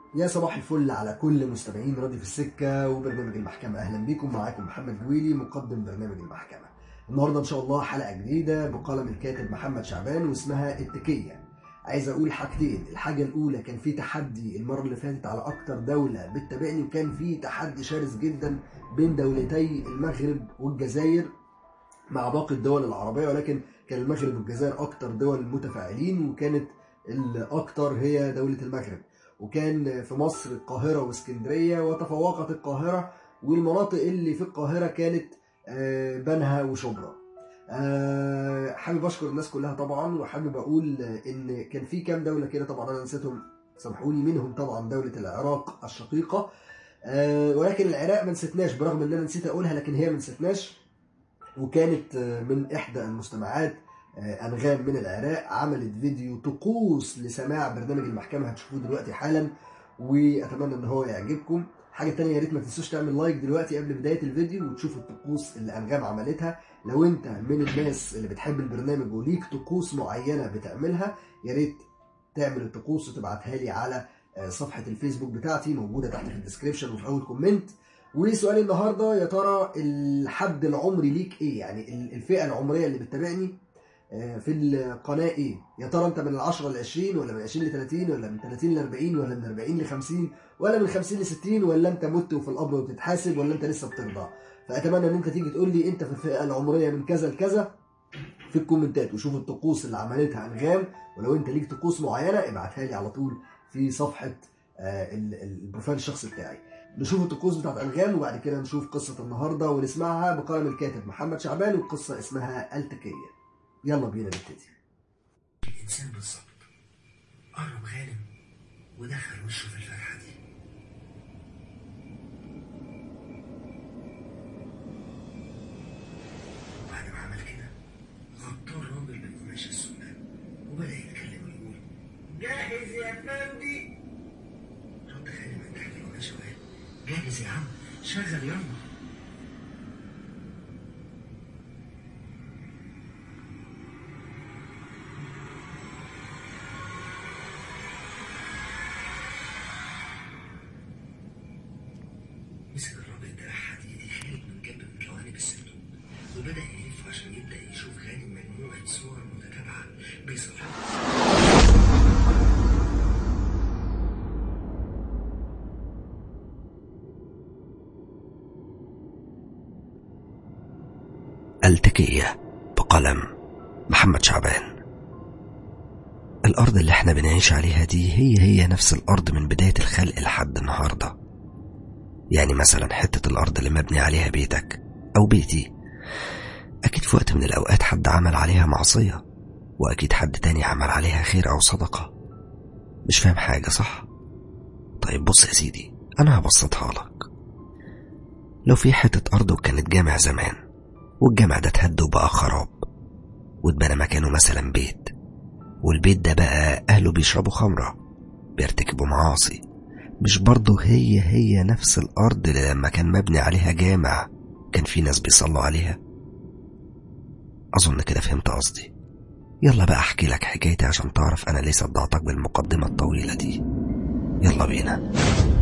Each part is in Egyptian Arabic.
يا صباح الفل على كل مستمعين راديو في السكة وبرنامج المحكمة أهلا بكم معاكم محمد جويلي مقدم برنامج المحكمة النهاردة إن شاء الله حلقة جديدة بقلم الكاتب محمد شعبان واسمها التكية عايز أقول حاجتين الحاجة الأولى كان في تحدي المرة اللي فاتت على أكتر دولة بتتابعني وكان في تحدي شرس جدا بين دولتي المغرب والجزائر مع باقي الدول العربية ولكن كان المغرب والجزائر أكتر دول متفاعلين وكانت الأكتر هي دولة المغرب وكان في مصر القاهرة واسكندرية وتفوقت القاهرة والمناطق اللي في القاهرة كانت آه، بنها وشبرا آه، حابب اشكر الناس كلها طبعا وحابب اقول ان كان في كام دولة كده طبعا انا نسيتهم سامحوني منهم طبعا دولة العراق الشقيقة آه، ولكن العراق ما نسيتناش برغم ان انا نسيت اقولها لكن هي ما نسيتناش وكانت من احدى المستمعات انغام من العراق عملت فيديو طقوس لسماع برنامج المحكمه هتشوفوه دلوقتي حالا واتمنى ان هو يعجبكم حاجه تانية يا ريت ما تنسوش تعمل لايك دلوقتي قبل بدايه الفيديو وتشوفوا الطقوس اللي انغام عملتها لو انت من الناس اللي بتحب البرنامج وليك طقوس معينه بتعملها يا ريت تعمل الطقوس وتبعتها لي على صفحه الفيسبوك بتاعتي موجوده تحت في الديسكربشن وفي اول كومنت وسؤال النهارده يا ترى الحد العمري ليك ايه يعني الفئه العمريه اللي بتتابعني في القناه ايه يا ترى انت من ال 10 ل 20 ولا من 20 ل 30 ولا من 30 ل 40 ولا من 40 ل 50 ولا من 50 ل 60 ولا انت مت وفي القبر وبتتحاسب ولا انت لسه بترضع فاتمنى ان انت تيجي تقول لي انت في الفئه العمريه من كذا لكذا في الكومنتات وشوف الطقوس اللي عملتها انغام ولو انت ليك طقوس معينه ابعتها لي على طول في صفحه البروفايل الشخصي بتاعي نشوف الطقوس بتاعت انغام وبعد كده نشوف قصه النهارده ونسمعها بقلم الكاتب محمد شعبان والقصه اسمها التكيه يلا بينا نبتدي الإنسان بالظبط قرب غانم ودخل وشه في الفتحة دي وبعد ما عمل كده غطاه الراجل بالقماش السوداء وبدأ يتكلم ويقول جاهز يا فندي رد غانم من تحت القماش وقال جاهز يا عم شغل يلا مسك الراجل دراع حديدي خارج من جنب من جوانب الصندوق وبدأ يلف عشان يبدأ يشوف غانم مجموعة صور متتابعة بيصورها التكية بقلم محمد شعبان الأرض اللي احنا بنعيش عليها دي هي هي نفس الأرض من بداية الخلق لحد النهاردة يعني مثلا حتة الأرض اللي مبني عليها بيتك أو بيتي أكيد في وقت من الأوقات حد عمل عليها معصية وأكيد حد تاني عمل عليها خير أو صدقة مش فاهم حاجة صح؟ طيب بص يا سيدي أنا هبسطها لك لو في حتة أرض وكانت جامع زمان والجامع ده اتهد وبقى خراب واتبنى مكانه مثلا بيت والبيت ده بقى أهله بيشربوا خمرة بيرتكبوا معاصي مش برضه هي هي نفس الأرض اللي لما كان مبني عليها جامع كان في ناس بيصلوا عليها أظن كده فهمت قصدي يلا بقى أحكي لك حكايتي عشان تعرف أنا ليه صدعتك بالمقدمة الطويلة دي يلا بينا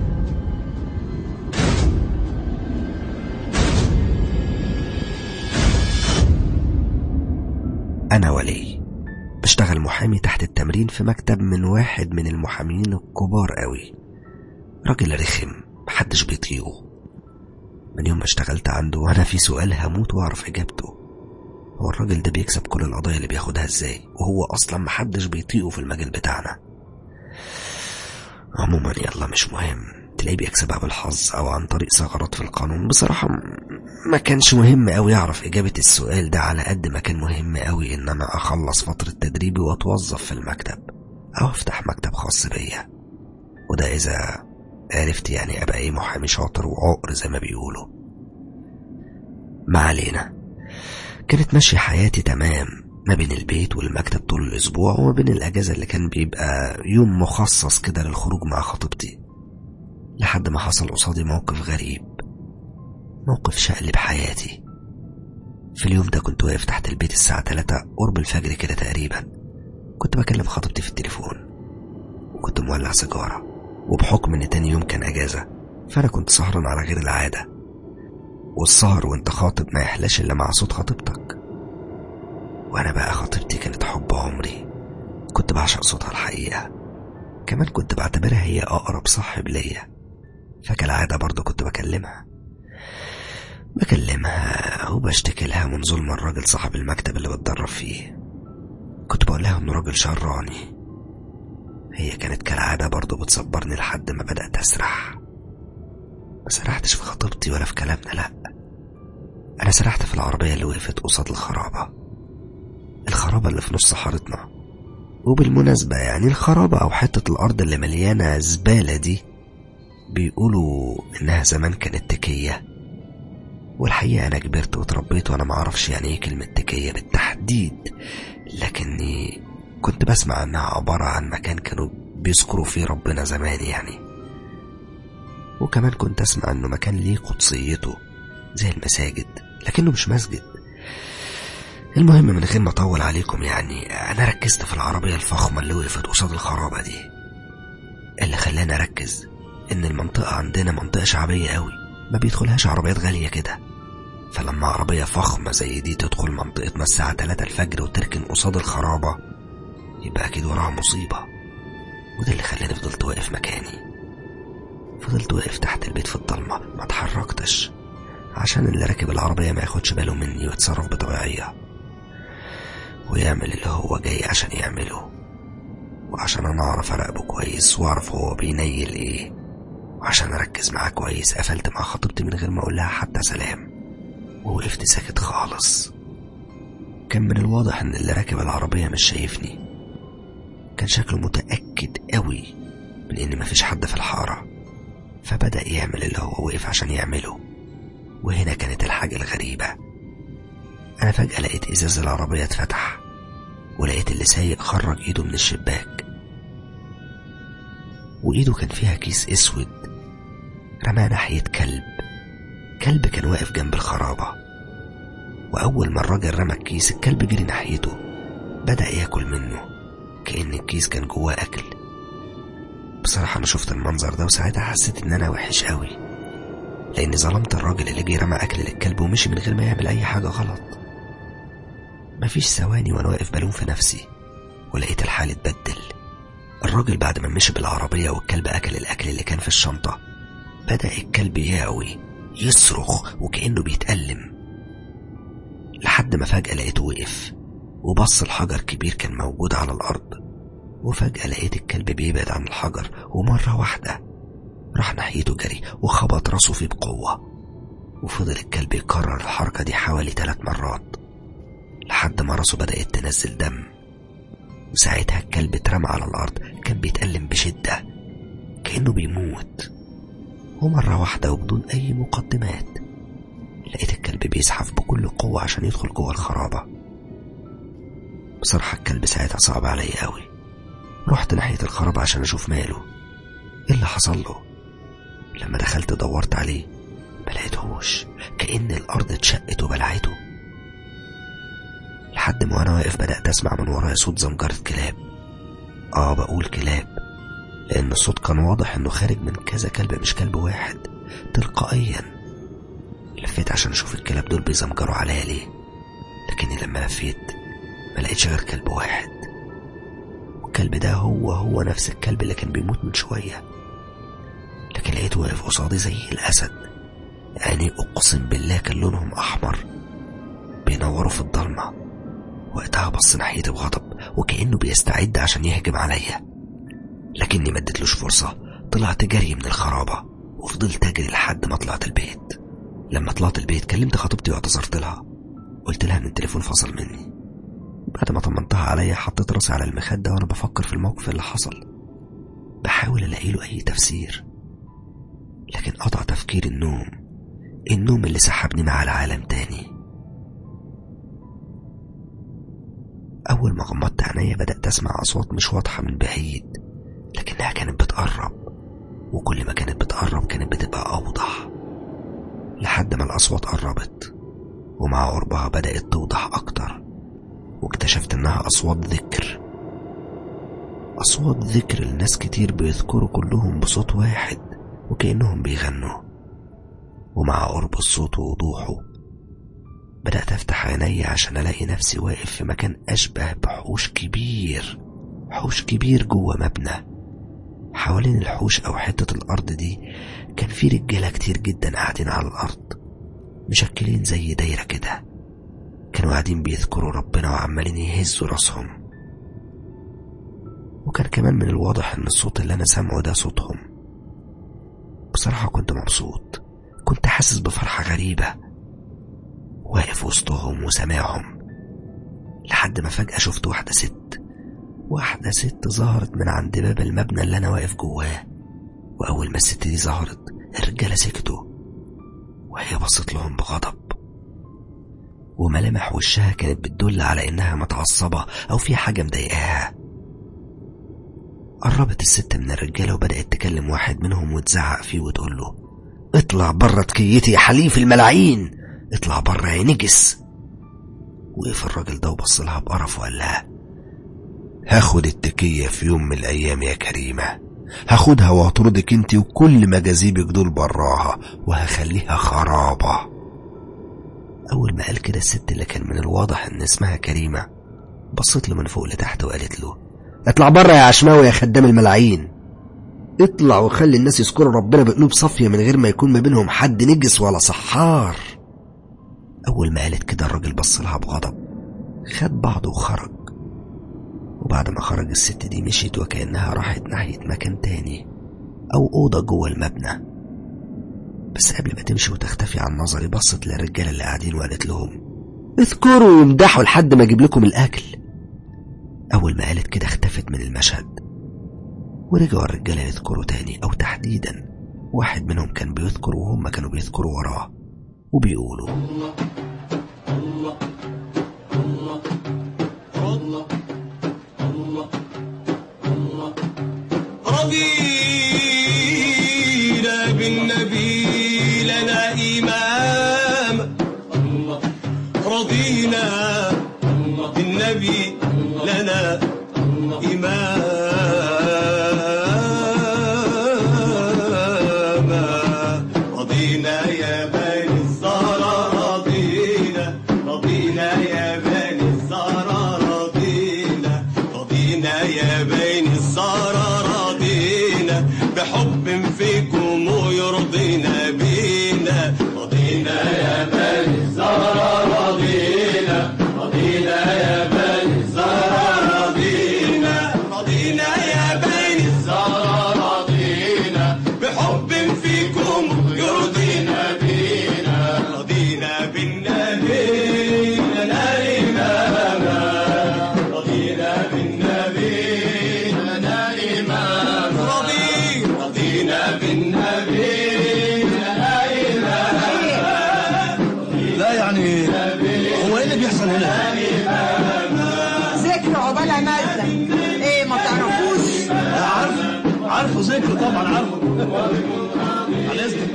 أنا ولي بشتغل محامي تحت التمرين في مكتب من واحد من المحامين الكبار قوي راجل رخم محدش بيطيقه من يوم ما اشتغلت عنده وانا في سؤال هموت واعرف اجابته هو الراجل ده بيكسب كل القضايا اللي بياخدها ازاي وهو اصلا محدش بيطيقه في المجال بتاعنا عموما يلا مش مهم تلاقيه بيكسبها بالحظ او عن طريق ثغرات في القانون بصراحة ما كانش مهم اوي اعرف اجابة السؤال ده على قد ما كان مهم اوي ان انا اخلص فترة تدريبي واتوظف في المكتب او افتح مكتب خاص بيا وده اذا عرفت يعني ابقى ايه محامي شاطر وعقر زي ما بيقولوا ما علينا كانت ماشية حياتي تمام ما بين البيت والمكتب طول الأسبوع وما بين الأجازة اللي كان بيبقى يوم مخصص كده للخروج مع خطيبتي لحد ما حصل قصادي موقف غريب موقف شقلب حياتي في اليوم ده كنت واقف تحت البيت الساعة 3 قرب الفجر كده تقريبا كنت بكلم خطيبتي في التليفون وكنت مولع سيجارة وبحكم ان تاني يوم كان اجازة فانا كنت سهران على غير العادة والسهر وانت خاطب ما يحلاش الا مع صوت خطيبتك وانا بقى خطيبتي كانت حب عمري كنت بعشق صوتها الحقيقة كمان كنت بعتبرها هي اقرب صاحب ليا فكالعادة برضه كنت بكلمها بكلمها وبشتكي لها من ظلم الراجل صاحب المكتب اللي بتدرب فيه كنت بقول لها انه راجل شراني هي كانت كالعادة برضه بتصبرني لحد ما بدأت أسرح ما سرحتش في خطيبتي ولا في كلامنا لأ أنا سرحت في العربية اللي وقفت قصاد الخرابة الخرابة اللي في نص حارتنا وبالمناسبة يعني الخرابة أو حتة الأرض اللي مليانة زبالة دي بيقولوا إنها زمان كانت تكية والحقيقة أنا كبرت وتربيت وأنا معرفش يعني إيه كلمة تكية بالتحديد لكني كنت بسمع إنها عبارة عن مكان كانوا بيذكروا فيه ربنا زمان يعني وكمان كنت أسمع إنه مكان ليه قدسيته زي المساجد لكنه مش مسجد المهم من غير ما أطول عليكم يعني أنا ركزت في العربية الفخمة اللي وقفت قصاد الخرابة دي اللي خلاني أركز إن المنطقة عندنا منطقة شعبية قوي ما بيدخلهاش عربيات غالية كده فلما عربية فخمة زي دي تدخل منطقتنا الساعة 3 الفجر وتركن قصاد الخرابة يبقى أكيد وراها مصيبة وده اللي خلاني فضلت واقف مكاني فضلت واقف تحت البيت في الضلمة ما اتحركتش عشان اللي راكب العربية ما ياخدش باله مني ويتصرف بطبيعية ويعمل اللي هو جاي عشان يعمله وعشان انا اعرف اراقبه كويس واعرف هو بينيل ايه وعشان اركز معاه كويس قفلت مع خطيبتي من غير ما اقول لها حتى سلام ووقفت ساكت خالص كان من الواضح ان اللي راكب العربية مش شايفني كان شكله متأكد قوي من ان مفيش حد في الحارة فبدأ يعمل اللي هو وقف عشان يعمله وهنا كانت الحاجة الغريبة أنا فجأة لقيت إزاز العربية اتفتح ولقيت اللي سايق خرج إيده من الشباك وإيده كان فيها كيس أسود رماه ناحية كلب كلب كان واقف جنب الخرابة وأول ما الراجل رمى الكيس الكلب جري ناحيته بدأ ياكل منه كأن الكيس كان جواه أكل بصراحة أنا شفت المنظر ده وساعتها حسيت إن أنا وحش قوي لأني ظلمت الراجل اللي جه رمى أكل للكلب ومشي من غير ما يعمل أي حاجة غلط مفيش ثواني وأنا واقف بلوم في نفسي ولقيت الحال اتبدل الراجل بعد ما مشي بالعربية والكلب أكل الأكل اللي كان في الشنطة بدأ الكلب ياوي يصرخ وكأنه بيتألم لحد ما فجأة لقيته وقف وبص الحجر كبير كان موجود على الأرض وفجأة لقيت الكلب بيبعد عن الحجر ومرة واحدة راح ناحيته جري وخبط راسه فيه بقوة وفضل الكلب يكرر الحركة دي حوالي ثلاث مرات لحد ما راسه بدأت تنزل دم وساعتها الكلب اترمى على الأرض كان بيتألم بشدة كأنه بيموت ومرة واحدة وبدون أي مقدمات لقيت الكلب بيزحف بكل قوة عشان يدخل جوه الخرابة بصراحة الكلب ساعتها صعب عليا قوي رحت ناحية الخرابة عشان أشوف ماله إيه اللي حصل له لما دخلت دورت عليه ملقيتهوش كأن الأرض اتشقت وبلعته لحد ما وأنا واقف بدأت أسمع من ورايا صوت زمجرة كلاب آه بقول كلاب لأن الصوت كان واضح إنه خارج من كذا كلب مش كلب واحد تلقائيا لفيت عشان أشوف الكلاب دول بيزمجروا عليا ليه لكني لما لفيت ما لقيتش غير كلب واحد والكلب ده هو هو نفس الكلب اللي كان بيموت من شوية لكن لقيته واقف قصادي زي الأسد يعني أقسم بالله كان لونهم أحمر بينوروا في الضلمة وقتها بص ناحيتي بغضب وكأنه بيستعد عشان يهجم عليا لكني ما اديتلوش فرصة طلعت جري من الخرابة وفضلت أجري لحد ما طلعت البيت لما طلعت البيت كلمت خطيبتي واعتذرت لها قلت لها ان التليفون فصل مني بعد ما طمنتها عليا حطيت راسي على المخدة وانا بفكر في الموقف اللي حصل بحاول الاقي له اي تفسير لكن قطع تفكير النوم النوم اللي سحبني مع العالم تاني أول ما غمضت عينيا بدأت أسمع أصوات مش واضحة من بعيد لكنها كانت بتقرب وكل ما كانت بتقرب كانت بتبقى أوضح لحد ما الأصوات قربت ومع قربها بدأت توضح أكتر واكتشفت إنها أصوات ذكر أصوات ذكر لناس كتير بيذكروا كلهم بصوت واحد وكأنهم بيغنوا ومع قرب الصوت ووضوحه بدأت أفتح عيني عشان ألاقي نفسي واقف في مكان أشبه بحوش كبير حوش كبير جوه مبنى حوالين الحوش أو حتة الأرض دي كان في رجالة كتير جدا قاعدين على الأرض مشكلين زي دايرة كده كانوا قاعدين بيذكروا ربنا وعمالين يهزوا راسهم وكان كمان من الواضح ان الصوت اللي انا سامعه ده صوتهم بصراحة كنت مبسوط كنت حاسس بفرحة غريبة واقف وسطهم وسامعهم لحد ما فجأة شفت واحدة ست واحدة ست ظهرت من عند باب المبنى اللي أنا واقف جواه وأول ما الست دي ظهرت الرجالة سكتوا وهي بصت لهم بغضب وملامح وشها كانت بتدل على إنها متعصبة أو في حاجة مضايقاها قربت الست من الرجالة وبدأت تكلم واحد منهم وتزعق فيه وتقول له اطلع بره تكيتي يا حليف الملاعين اطلع بره يا نجس وقف الراجل ده وبص لها بقرف وقال لها هاخد التكية في يوم من الأيام يا كريمة هاخدها واطردك انت وكل مجاذيبك دول براها وهخليها خرابة أول ما قال كده الست اللي كان من الواضح إن اسمها كريمة بصت له من فوق لتحت وقالت له اطلع بره يا عشماوي يا خدام الملاعين اطلع وخلي الناس يذكروا ربنا بقلوب صافية من غير ما يكون ما بينهم حد نجس ولا سحار أول ما قالت كده الراجل بص لها بغضب خد بعضه وخرج وبعد ما خرج الست دي مشيت وكأنها راحت ناحية مكان تاني أو أوضة جوه المبنى بس قبل ما تمشي وتختفي عن نظري بصت للرجالة اللي قاعدين وقالت لهم اذكروا وامدحوا لحد ما اجيب لكم الأكل أول ما قالت كده اختفت من المشهد ورجعوا الرجالة يذكروا تاني أو تحديدا واحد منهم كان بيذكر وهم كانوا بيذكروا وراه وبيقولوا رضينا بالنبي لنا إمام رضينا بالنبي لنا إماما رضينا يا بني الزهرة رضينا رضينا يا بني الزهرة رضينا رضينا يا بني الزهرة رضينا بحب فيكم ويرضينا بينا رضينا يا بني الزهرة رضينا رضينا يا بني الزهرة رضينا رضينا يا بني الزهرة رضينا بحب فيكم يرضينا بينا رضينا بالنبي لنا إماما رضينا بالنبي لنا إماما رضي رضينا بالنبي لنا إماما لا يعني هو ايه اللي بيحصل هنا؟ ذكر عقبالها نازله ايه ما تعرفوش عارفه عارفه ذكر طبعا عارفه على اذنك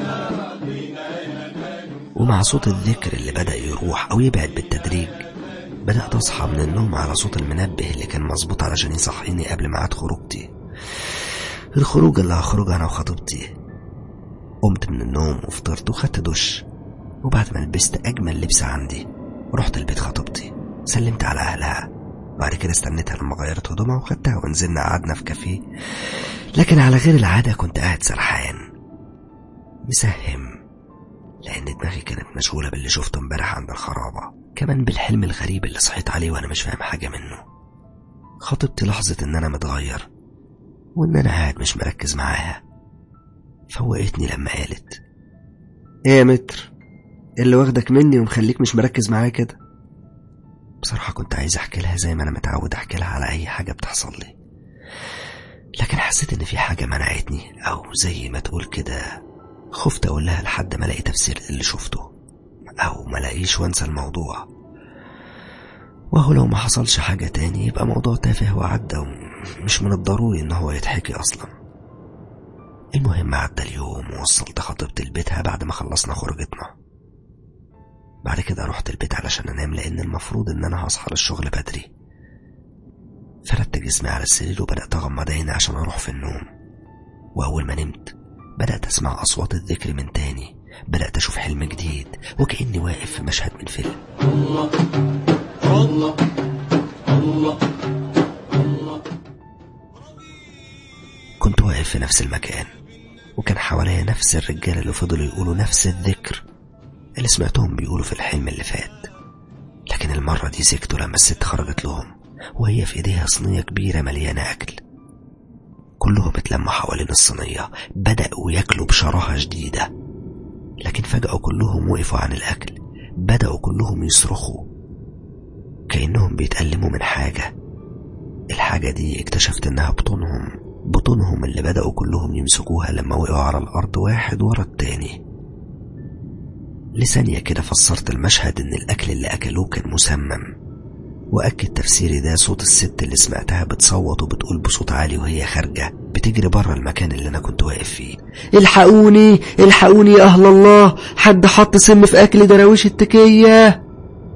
ومع صوت الذكر اللي بدأ يروح أو يبعد بالتدريج بدأت أصحى من النوم على صوت المنبه اللي كان مظبوط علشان يصحيني قبل ميعاد خروجتي الخروج اللي هخرجها أنا وخطيبتي قمت من النوم وفطرت وخدت دش وبعد ما لبست أجمل لبس عندي رحت البيت خطيبتي سلمت على أهلها بعد كده استنيتها لما غيرت هدومها وخدتها ونزلنا قعدنا في كافيه لكن على غير العادة كنت قاعد سرحان مسهم لأن دماغي كانت مشغولة باللي شفته امبارح عند الخرابة كمان بالحلم الغريب اللي صحيت عليه وأنا مش فاهم حاجة منه خطيبتي لاحظت إن أنا متغير وإن أنا قاعد مش مركز معاها فوقتني لما قالت إيه يا متر إيه اللي واخدك مني ومخليك مش مركز معايا كده بصراحة كنت عايز أحكي لها زي ما أنا متعود أحكي لها على أي حاجة بتحصل لي لكن حسيت إن في حاجة منعتني أو زي ما تقول كده خفت أقول لها لحد ما ألاقي تفسير اللي شفته أو ما لاقيش وأنسى الموضوع وهو لو ما حصلش حاجة تاني يبقى موضوع تافه وعدى ومش من الضروري إن هو يتحكي أصلا المهم عدى اليوم ووصلت خطيبتي لبيتها بعد ما خلصنا خروجتنا بعد كده رحت البيت علشان أنام لأن المفروض إن أنا هصحى للشغل بدري فردت جسمي على السرير وبدأت أغمض عيني عشان أروح في النوم وأول ما نمت بدأت أسمع أصوات الذكر من تاني بدأت أشوف حلم جديد وكأني واقف في مشهد من فيلم كنت واقف في نفس المكان وكان حواليا نفس الرجال اللي فضلوا يقولوا نفس الذكر اللي سمعتهم بيقولوا في الحلم اللي فات لكن المرة دي سكتوا لما الست خرجت لهم وهي في ايديها صينية كبيرة مليانة أكل كلهم اتلموا حوالين الصينية بدأوا ياكلوا بشراهة شديدة لكن فجأة كلهم وقفوا عن الأكل بدأوا كلهم يصرخوا كأنهم بيتألموا من حاجة الحاجة دي اكتشفت إنها بطونهم بطونهم اللي بدأوا كلهم يمسكوها لما وقعوا على الأرض واحد ورا التاني لثانية كده فسرت المشهد إن الأكل اللي أكلوه كان مسمم وأكد تفسيري ده صوت الست اللي سمعتها بتصوت وبتقول بصوت عالي وهي خارجة بتجري بره المكان اللي أنا كنت واقف فيه الحقوني الحقوني يا أهل الله حد حط سم في أكل دراويش التكية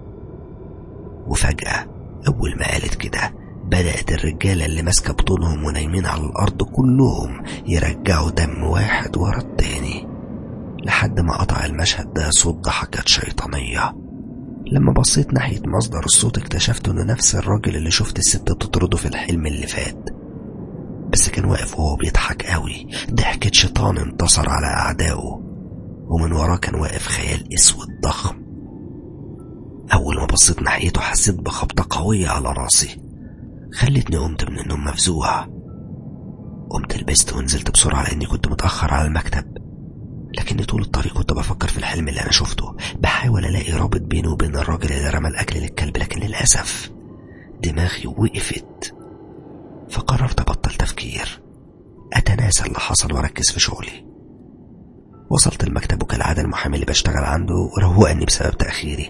وفجأة أول ما قالت كده بدأت الرجالة اللي ماسكة بطونهم ونايمين على الأرض كلهم يرجعوا دم واحد ورا التاني لحد ما قطع المشهد ده صوت ضحكات شيطانية لما بصيت ناحية مصدر الصوت اكتشفت انه نفس الراجل اللي شفت الست تطرده في الحلم اللي فات بس كان واقف وهو بيضحك قوي ضحكة شيطان انتصر على أعدائه ومن وراه كان واقف خيال اسود ضخم أول ما بصيت ناحيته حسيت بخبطة قوية على راسي خلتني قمت من النوم مفزوع قمت لبست ونزلت بسرعة لأني كنت متأخر على المكتب لكني طول الطريق كنت بفكر في الحلم اللي أنا شفته بحاول ألاقي رابط بينه وبين الراجل اللي رمى الأكل للكلب لكن للأسف دماغي وقفت فقررت أبطل تفكير أتناسى اللي حصل وأركز في شغلي وصلت المكتب وكالعادة المحامي اللي بشتغل عنده روقني بسبب تأخيري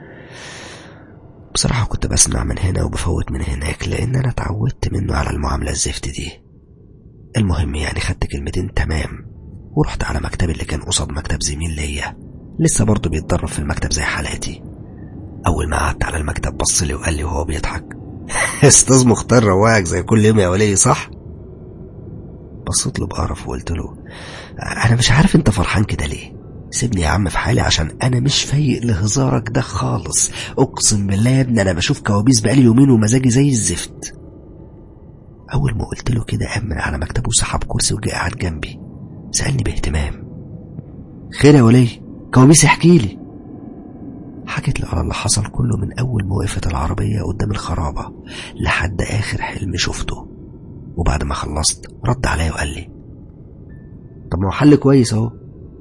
بصراحة كنت بسمع من هنا وبفوت من هناك لأن أنا اتعودت منه على المعاملة الزفت دي المهم يعني خدت كلمتين تمام ورحت على مكتبي اللي كان قصاد مكتب زميل ليا لسه برضه بيتدرب في المكتب زي حالاتي أول ما قعدت على المكتب بص لي وقال لي وهو بيضحك استاذ مختار رواقك زي كل يوم يا ولي صح؟ بصيت له بقرف وقلت له أنا مش عارف أنت فرحان كده ليه؟ سيبني يا عم في حالي عشان أنا مش فايق لهزارك ده خالص أقسم بالله يا ابني أنا بشوف كوابيس بقالي يومين ومزاجي زي الزفت أول ما قلت له كده قام من على مكتبه وسحب كرسي وجه قعد جنبي سألني باهتمام خير يا ولي كوابيس احكي لي حكيت له على اللي حصل كله من أول ما وقفت العربية قدام الخرابة لحد آخر حلم شفته وبعد ما خلصت رد عليا وقال لي طب ما هو حل كويس اهو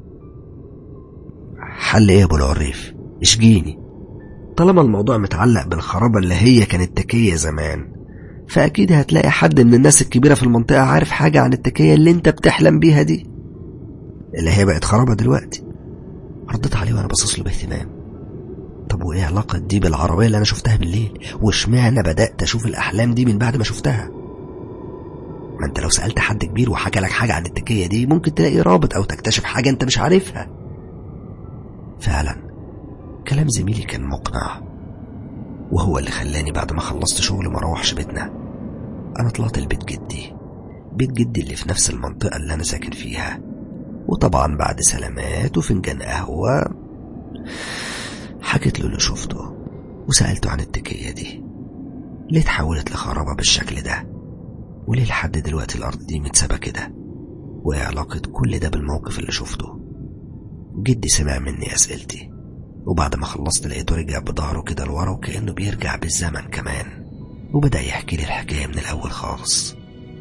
حل ايه يا ابو العريف اشجيني طالما الموضوع متعلق بالخرابة اللي هي كانت تكية زمان فأكيد هتلاقي حد من الناس الكبيرة في المنطقة عارف حاجة عن التكية اللي انت بتحلم بيها دي اللي هي بقت خرابة دلوقتي رديت عليه وانا باصص له باهتمام طب وايه علاقة دي بالعربية اللي انا شفتها بالليل واشمعنى بدأت اشوف الاحلام دي من بعد ما شفتها ما انت لو سألت حد كبير وحكى لك حاجة عن التكية دي ممكن تلاقي رابط او تكتشف حاجة انت مش عارفها فعلا كلام زميلي كان مقنع وهو اللي خلاني بعد ما خلصت شغل ما اروحش بيتنا انا طلعت لبيت جدي بيت جدي اللي في نفس المنطقة اللي انا ساكن فيها وطبعا بعد سلامات وفنجان قهوة حكيت له اللي شفته وسألته عن التكية دي ليه اتحولت لخرابة بالشكل ده وليه لحد دلوقتي الأرض دي متسابة كده وإيه علاقة كل ده بالموقف اللي شفته جدي سمع مني أسئلتي وبعد ما خلصت لقيته رجع بظهره كده لورا وكأنه بيرجع بالزمن كمان وبدأ يحكي لي الحكاية من الأول خالص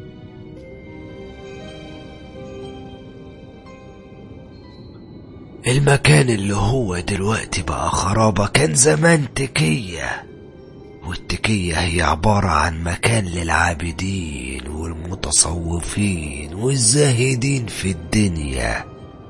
المكان اللي هو دلوقتي بقى خرابة كان زمان تكية والتكية هي عبارة عن مكان للعابدين والمتصوفين والزاهدين في الدنيا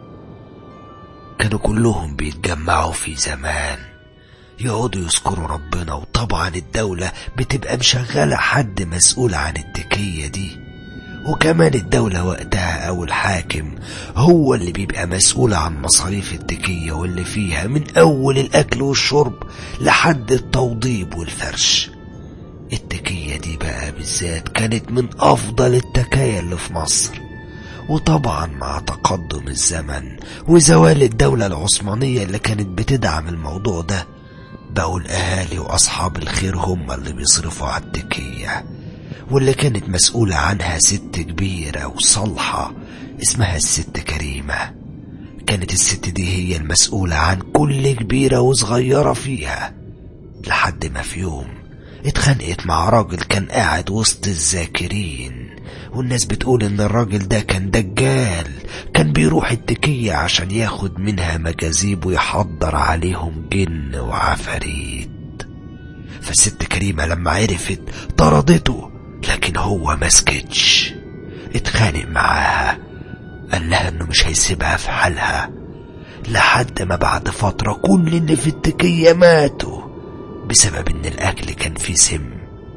كانوا كلهم بيتجمعوا في زمان يقعدوا يذكروا ربنا وطبعا الدولة بتبقى مشغلة حد مسؤول عن التكية دي وكمان الدولة وقتها أو الحاكم هو اللي بيبقى مسؤول عن مصاريف التكية واللي فيها من أول الأكل والشرب لحد التوضيب والفرش التكية دي بقى بالذات كانت من أفضل التكايا اللي في مصر وطبعا مع تقدم الزمن وزوال الدولة العثمانية اللي كانت بتدعم الموضوع ده بقوا الأهالي وأصحاب الخير هم اللي بيصرفوا على التكية واللي كانت مسؤولة عنها ست كبيرة وصالحة اسمها الست كريمة كانت الست دي هي المسؤولة عن كل كبيرة وصغيرة فيها لحد ما في يوم اتخانقت مع راجل كان قاعد وسط الذاكرين والناس بتقول ان الراجل ده كان دجال كان بيروح التكية عشان ياخد منها مجاذيب ويحضر عليهم جن وعفاريت فالست كريمة لما عرفت طردته لكن هو ما سكتش اتخانق معاها قال لها انه مش هيسيبها في حالها لحد ما بعد فترة كل اللي في التكية ماتوا بسبب ان الاكل كان فيه سم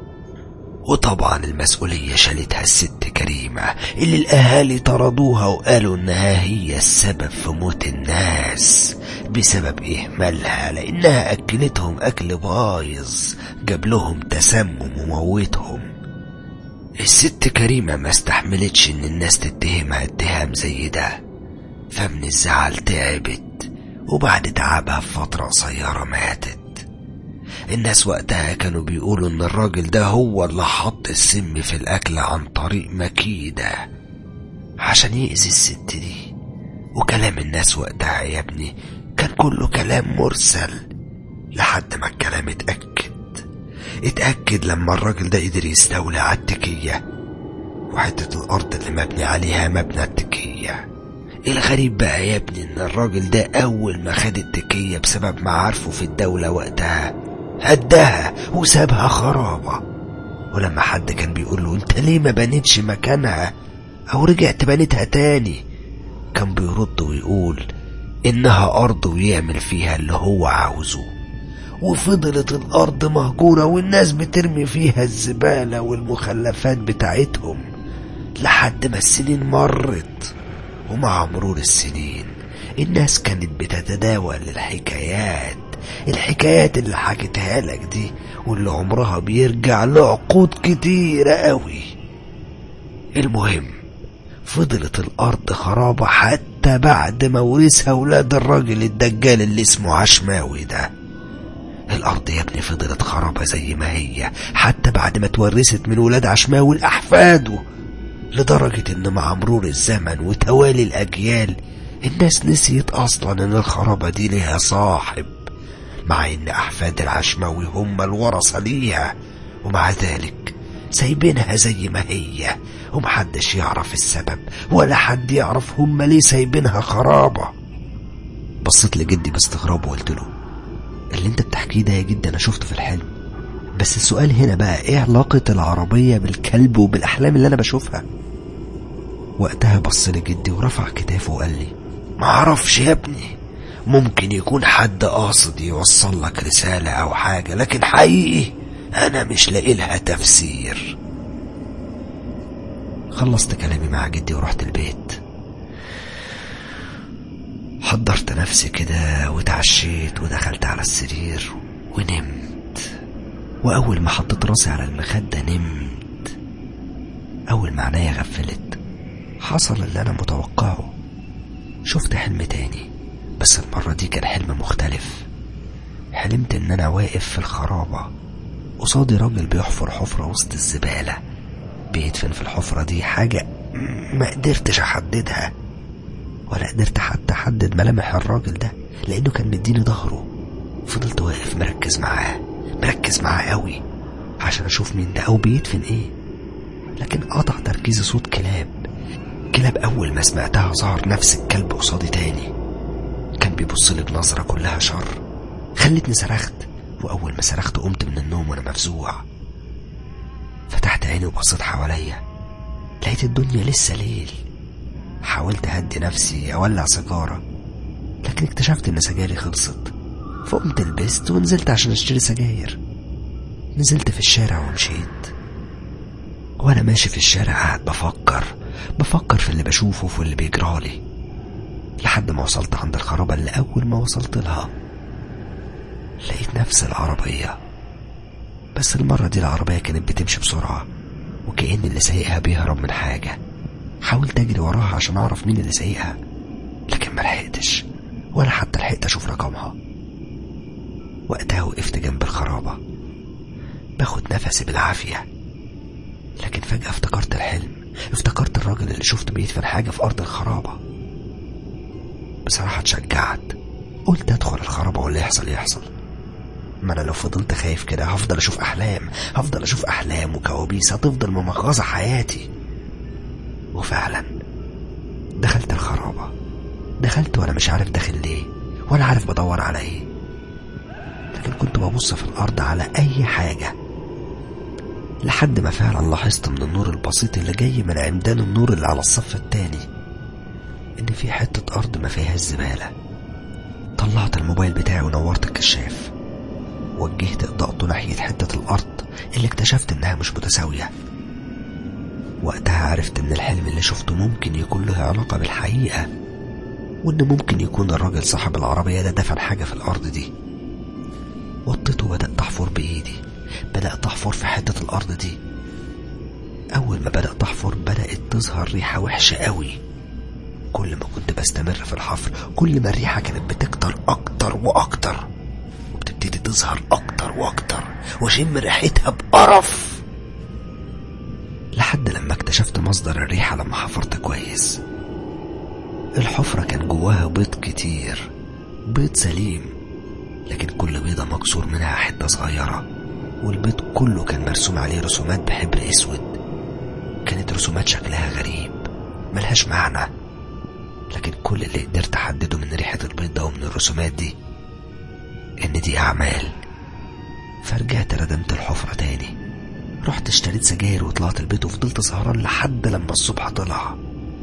وطبعا المسؤولية شالتها الست كريمة اللي الأهالي طردوها وقالوا إنها هي السبب في موت الناس بسبب إهمالها لأنها أكلتهم أكل بايظ جاب لهم تسمم وموتهم الست كريمة ما استحملتش إن الناس تتهمها اتهام زي ده فمن الزعل تعبت وبعد تعبها بفترة قصيرة ماتت الناس وقتها كانوا بيقولوا ان الراجل ده هو اللي حط السم في الاكل عن طريق مكيدة عشان يأذي الست دي وكلام الناس وقتها يا ابني كان كله كلام مرسل لحد ما الكلام اتأكد اتأكد لما الراجل ده قدر يستولي على التكية وحتة الأرض اللي مبني عليها مبنى التكية الغريب بقى يا ابني ان الراجل ده اول ما خد التكية بسبب معارفه في الدولة وقتها هداها وسابها خرابة ولما حد كان بيقول له انت ليه ما بنيتش مكانها او رجعت بنيتها تاني كان بيرد ويقول انها ارض ويعمل فيها اللي هو عاوزه وفضلت الارض مهجورة والناس بترمي فيها الزبالة والمخلفات بتاعتهم لحد ما السنين مرت ومع مرور السنين الناس كانت بتتداول الحكايات الحكايات اللي حكيتها لك دي واللي عمرها بيرجع لعقود كتيرة قوي المهم فضلت الأرض خرابة حتى بعد ما ورثها ولاد الراجل الدجال اللي اسمه عشماوي ده الأرض يا ابني فضلت خرابة زي ما هي حتى بعد ما اتورثت من ولاد عشماوي لأحفاده لدرجة إن مع مرور الزمن وتوالي الأجيال الناس نسيت أصلا إن الخرابة دي ليها صاحب مع إن أحفاد العشماوي هم الورثة ليها ومع ذلك سايبينها زي ما هي ومحدش يعرف السبب ولا حد يعرف هم ليه سايبينها خرابة بصيت لجدي باستغراب وقلت له اللي انت بتحكيه ده يا جدي انا شفته في الحلم بس السؤال هنا بقى ايه علاقة العربية بالكلب وبالأحلام اللي أنا بشوفها وقتها بص لجدي ورفع كتافه وقال لي معرفش يا ابني ممكن يكون حد قاصد يوصل لك رسالة أو حاجة لكن حقيقي أنا مش لاقي لها تفسير خلصت كلامي مع جدي ورحت البيت حضرت نفسي كده وتعشيت ودخلت على السرير ونمت وأول ما حطيت راسي على المخدة نمت أول ما عينيا غفلت حصل اللي أنا متوقعه شفت حلم تاني بس المرة دي كان حلم مختلف حلمت إن أنا واقف في الخرابة قصادي راجل بيحفر حفرة وسط الزبالة بيدفن في الحفرة دي حاجة ما قدرتش أحددها ولا قدرت حتى أحدد ملامح الراجل ده لأنه كان مديني ظهره فضلت واقف مركز معاه مركز معاه قوي عشان أشوف مين ده أو بيدفن إيه لكن قطع تركيزي صوت كلاب كلاب أول ما سمعتها ظهر نفس الكلب قصادي تاني كان بيبص لي بنظرة كلها شر خلتني صرخت وأول ما صرخت قمت من النوم وأنا مفزوع فتحت عيني وبصيت حواليا لقيت الدنيا لسه ليل حاولت أهدي نفسي أولع سيجارة لكن اكتشفت إن سجايري خلصت فقمت لبست ونزلت عشان أشتري سجاير نزلت في الشارع ومشيت وأنا ماشي في الشارع قاعد بفكر بفكر في اللي بشوفه وفي اللي بيجرالي لحد ما وصلت عند الخرابة اللي أول ما وصلت لها لقيت نفس العربية بس المرة دي العربية كانت بتمشي بسرعة وكأن اللي سايقها بيهرب من حاجة حاولت أجري وراها عشان أعرف مين اللي سايقها لكن ملحقتش ولا حتى لحقت أشوف رقمها وقتها وقفت جنب الخرابة باخد نفسي بالعافية لكن فجأة افتكرت الحلم افتكرت الراجل اللي شفته بيدفن حاجة في أرض الخرابة بصراحة اتشجعت قلت أدخل الخرابة واللي يحصل يحصل ما أنا لو فضلت خايف كده هفضل أشوف أحلام هفضل أشوف أحلام وكوابيس هتفضل ممغصة حياتي وفعلا دخلت الخرابة دخلت وأنا مش عارف داخل ليه ولا عارف بدور على إيه لكن كنت ببص في الأرض على أي حاجة لحد ما فعلا لاحظت من النور البسيط اللي جاي من عمدان النور اللي على الصف التاني إن في حتة أرض ما فيهاش زبالة طلعت الموبايل بتاعي ونورت الكشاف وجهت إضاءته ناحية حتة الأرض اللي اكتشفت إنها مش متساوية وقتها عرفت إن الحلم اللي شفته ممكن يكون له علاقة بالحقيقة وإن ممكن يكون الراجل صاحب العربية ده دفن حاجة في الأرض دي وطيت وبدأت أحفر بإيدي بدأت أحفر في حتة الأرض دي أول ما بدأت أحفر بدأت تظهر ريحة وحشة قوي كل ما كنت بستمر في الحفر كل ما الريحة كانت بتكتر أكتر وأكتر وبتبتدي تظهر أكتر وأكتر وأشم ريحتها بقرف لحد لما اكتشفت مصدر الريحة لما حفرت كويس الحفرة كان جواها بيض كتير بيض سليم لكن كل بيضة مكسور منها حتة صغيرة والبيض كله كان مرسوم عليه رسومات بحبر اسود كانت رسومات شكلها غريب ملهاش معنى لكن كل اللي قدرت احدده من ريحة البيض ده ومن الرسومات دي ان دي اعمال فرجعت ردمت الحفرة تاني رحت اشتريت سجاير وطلعت البيت وفضلت سهران لحد لما الصبح طلع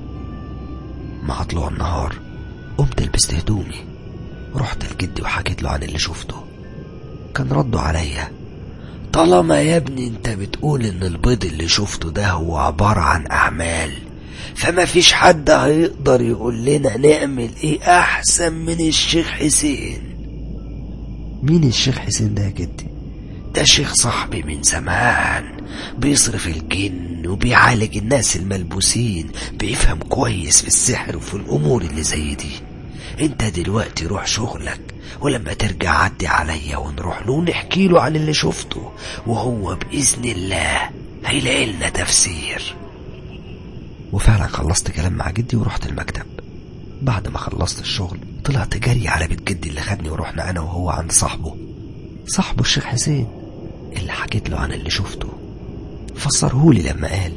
مع طلوع النهار قمت لبست هدومي رحت لجدي وحكيت له عن اللي شفته كان رده عليا طالما يا ابني انت بتقول ان البيض اللي شفته ده هو عبارة عن اعمال فما فيش حد هيقدر يقول لنا نعمل ايه احسن من الشيخ حسين مين الشيخ حسين ده يا جدي ده شيخ صاحبي من زمان بيصرف الجن وبيعالج الناس الملبوسين بيفهم كويس في السحر وفي الامور اللي زي دي انت دلوقتي روح شغلك ولما ترجع عدي عليا ونروح له ونحكي له عن اللي شفته وهو بإذن الله هيلاقي لنا تفسير وفعلا خلصت كلام مع جدي ورحت المكتب بعد ما خلصت الشغل طلعت جري على بيت جدي اللي خدني ورحنا انا وهو عند صاحبه صاحبه الشيخ حسين اللي حكيت له عن اللي شفته فسرهولي لما قال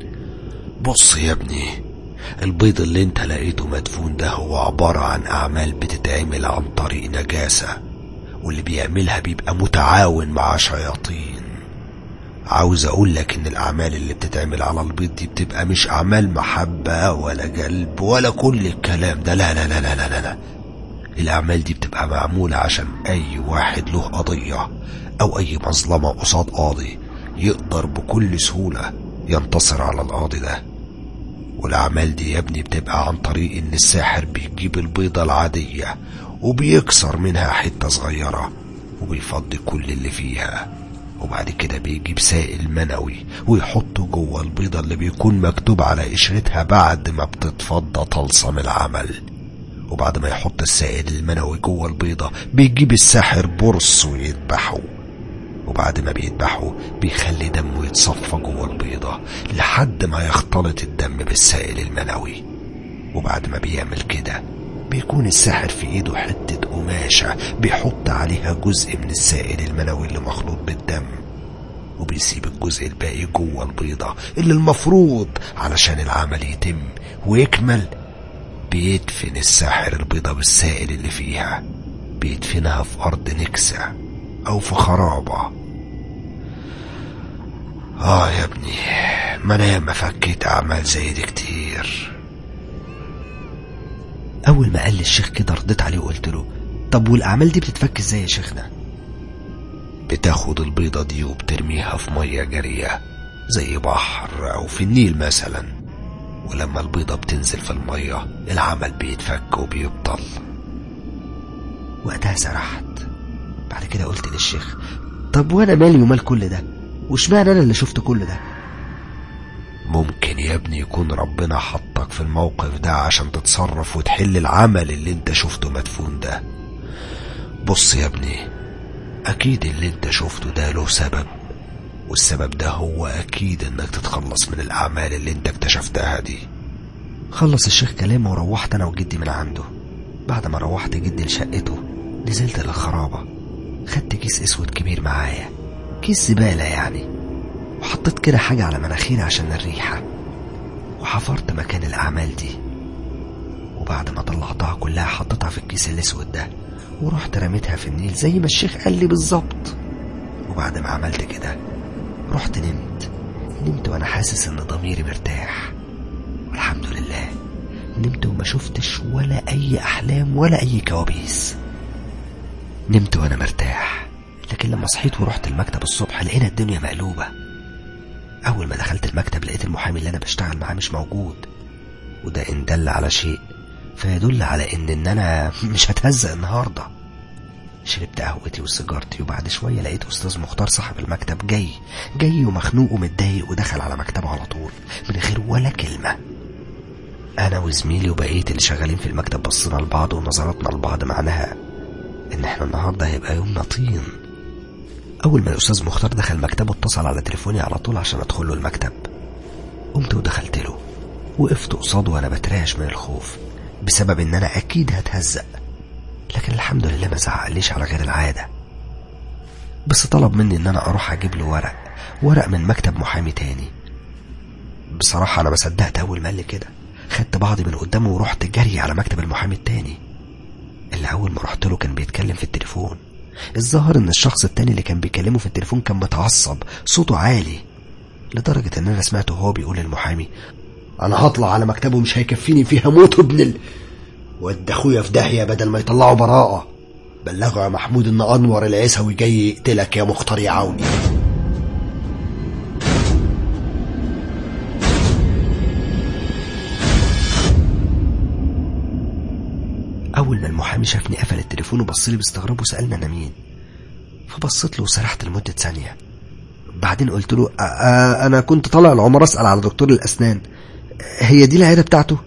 بص يا ابني البيض اللي انت لقيته مدفون ده هو عبارة عن أعمال بتتعمل عن طريق نجاسة واللي بيعملها بيبقى متعاون مع شياطين عاوز اقول لك ان الاعمال اللي بتتعمل على البيض دي بتبقى مش اعمال محبة ولا قلب ولا كل الكلام ده لا لا لا لا لا لا, لا. الاعمال دي بتبقى معمولة عشان اي واحد له قضية او اي مظلمة قصاد قاضي يقدر بكل سهولة ينتصر على القاضي ده والأعمال دي يا ابني بتبقى عن طريق إن الساحر بيجيب البيضة العادية وبيكسر منها حتة صغيرة وبيفضي كل اللي فيها وبعد كده بيجيب سائل منوي ويحطه جوه البيضة اللي بيكون مكتوب على قشرتها بعد ما بتتفضى طلسم العمل وبعد ما يحط السائل المنوي جوه البيضة بيجيب الساحر برص ويذبحه وبعد ما بيذبحه بيخلي دمه يتصفى جوه البيضة لحد ما يختلط الدم بالسائل المنوي وبعد ما بيعمل كده بيكون الساحر في ايده حتة قماشة بيحط عليها جزء من السائل المنوي اللي مخلوط بالدم وبيسيب الجزء الباقي جوه البيضة اللي المفروض علشان العمل يتم ويكمل بيدفن الساحر البيضة بالسائل اللي فيها بيدفنها في أرض نكسة أو في خرابة آه يا ابني ما أنا ياما فكيت أعمال زي دي كتير أول ما قال لي الشيخ كده رديت عليه وقلت له طب والأعمال دي بتتفك إزاي يا شيخنا؟ بتاخد البيضة دي وبترميها في مية جارية زي بحر أو في النيل مثلا ولما البيضة بتنزل في المية العمل بيتفك وبيبطل وقتها سرحت بعد كده قلت للشيخ طب وانا مالي ومال كل ده واشمعنى انا اللي شفت كل ده ممكن يا ابني يكون ربنا حطك في الموقف ده عشان تتصرف وتحل العمل اللي انت شفته مدفون ده بص يا ابني اكيد اللي انت شفته ده له سبب والسبب ده هو اكيد انك تتخلص من الاعمال اللي انت اكتشفتها دي خلص الشيخ كلامه وروحت انا وجدي من عنده بعد ما روحت جدي لشقته نزلت للخرابة خدت كيس اسود كبير معايا كيس زبالة يعني وحطيت كده حاجة على مناخيري عشان الريحة وحفرت مكان الأعمال دي وبعد ما طلعتها كلها حطيتها في الكيس الأسود ده ورحت رميتها في النيل زي ما الشيخ قال لي بالظبط وبعد ما عملت كده رحت نمت نمت وأنا حاسس إن ضميري مرتاح والحمد لله نمت وما شفتش ولا أي أحلام ولا أي كوابيس نمت وأنا مرتاح لكن لما صحيت ورحت المكتب الصبح لقينا الدنيا مقلوبة أول ما دخلت المكتب لقيت المحامي اللي أنا بشتغل معاه مش موجود وده إن دل على شيء فيدل على إن إن أنا مش هتهزق النهاردة شربت قهوتي وسيجارتي وبعد شوية لقيت أستاذ مختار صاحب المكتب جاي جاي ومخنوق ومتضايق ودخل على مكتبه على طول من غير ولا كلمة أنا وزميلي وبقية اللي شغالين في المكتب بصينا لبعض ونظراتنا لبعض معناها إن إحنا النهاردة هيبقى يومنا طين أول ما الأستاذ مختار دخل مكتبه اتصل على تليفوني على طول عشان أدخل له المكتب قمت ودخلت له وقفت قصاده وأنا بترعش من الخوف بسبب إن أنا أكيد هتهزق لكن الحمد لله ما زعقليش على غير العادة بس طلب مني إن أنا أروح أجيب له ورق ورق من مكتب محامي تاني بصراحة أنا ما صدقت أول ما قال لي كده خدت بعضي من قدامه ورحت جري على مكتب المحامي التاني اللي أول ما رحت له كان بيتكلم في التليفون الظاهر إن الشخص التاني اللي كان بيكلمه في التليفون كان متعصب صوته عالي لدرجة إن أنا سمعته وهو بيقول للمحامي انا هطلع على مكتبه مش هيكفيني فيها موت ابن ال... ود اخويا في داهيه بدل ما يطلعوا براءه بلغوا يا محمود ان انور العيسوي جاي يقتلك يا مختار يا عوني أول ما المحامي شافني قفل التليفون وبص لي باستغراب وسألني أنا مين فبصيت له وسرحت لمدة ثانية بعدين قلت له "آ- آ- أنا كنت طالع العمر أسأل على دكتور الأسنان هي دي العيادة بتاعته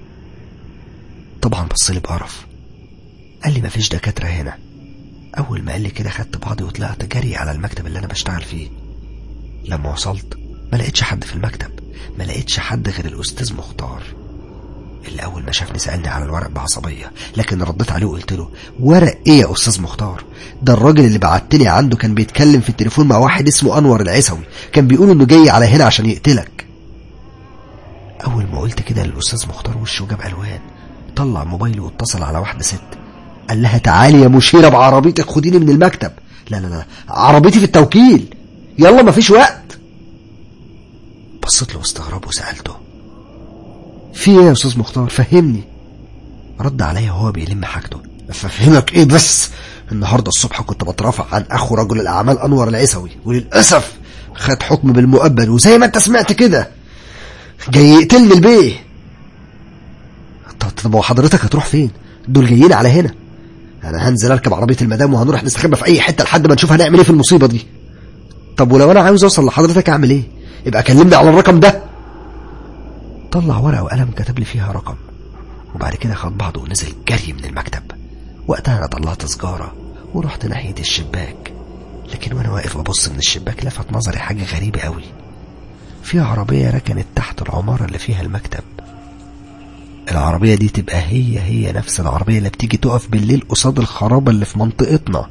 طبعا بص لي بقرف قال لي مفيش دكاترة هنا أول ما قال لي كده خدت بعضي وطلعت جري على المكتب اللي أنا بشتغل فيه لما وصلت ما لقيتش حد في المكتب ما لقيتش حد غير الأستاذ مختار اللي أول ما شافني سألني على الورق بعصبية لكن رديت عليه وقلت له ورق إيه يا أستاذ مختار ده الراجل اللي بعتني عنده كان بيتكلم في التليفون مع واحد اسمه أنور العيسوي كان بيقول إنه جاي على هنا عشان يقتلك أول ما قلت كده للأستاذ مختار وشه جاب ألوان طلع موبايله واتصل على واحدة ست قال لها تعالي يا مشيرة بعربيتك خديني من المكتب لا لا لا عربيتي في التوكيل يلا مفيش وقت بصيت له واستغرب وسألته في ايه يا استاذ مختار فهمني رد عليا وهو بيلم حاجته افهمك ايه بس النهارده الصبح كنت بترافع عن اخو رجل الاعمال انور العيسوي وللاسف خد حكم بالمؤبد وزي ما انت سمعت كده جاي يقتلني البيه طب طب وحضرتك هتروح فين دول جايين على هنا انا هنزل اركب عربيه المدام وهنروح نستخبى في اي حته لحد ما نشوف هنعمل ايه في المصيبه دي طب ولو انا عاوز اوصل لحضرتك اعمل ايه يبقى كلمني على الرقم ده طلع ورقة وقلم كتب لي فيها رقم وبعد كده خد بعضه ونزل جري من المكتب وقتها انا طلعت سجارة ورحت ناحية الشباك لكن وانا واقف ببص من الشباك لفت نظري حاجة غريبة قوي في عربية ركنت تحت العمارة اللي فيها المكتب العربية دي تبقى هي هي نفس العربية اللي بتيجي تقف بالليل قصاد الخرابة اللي في منطقتنا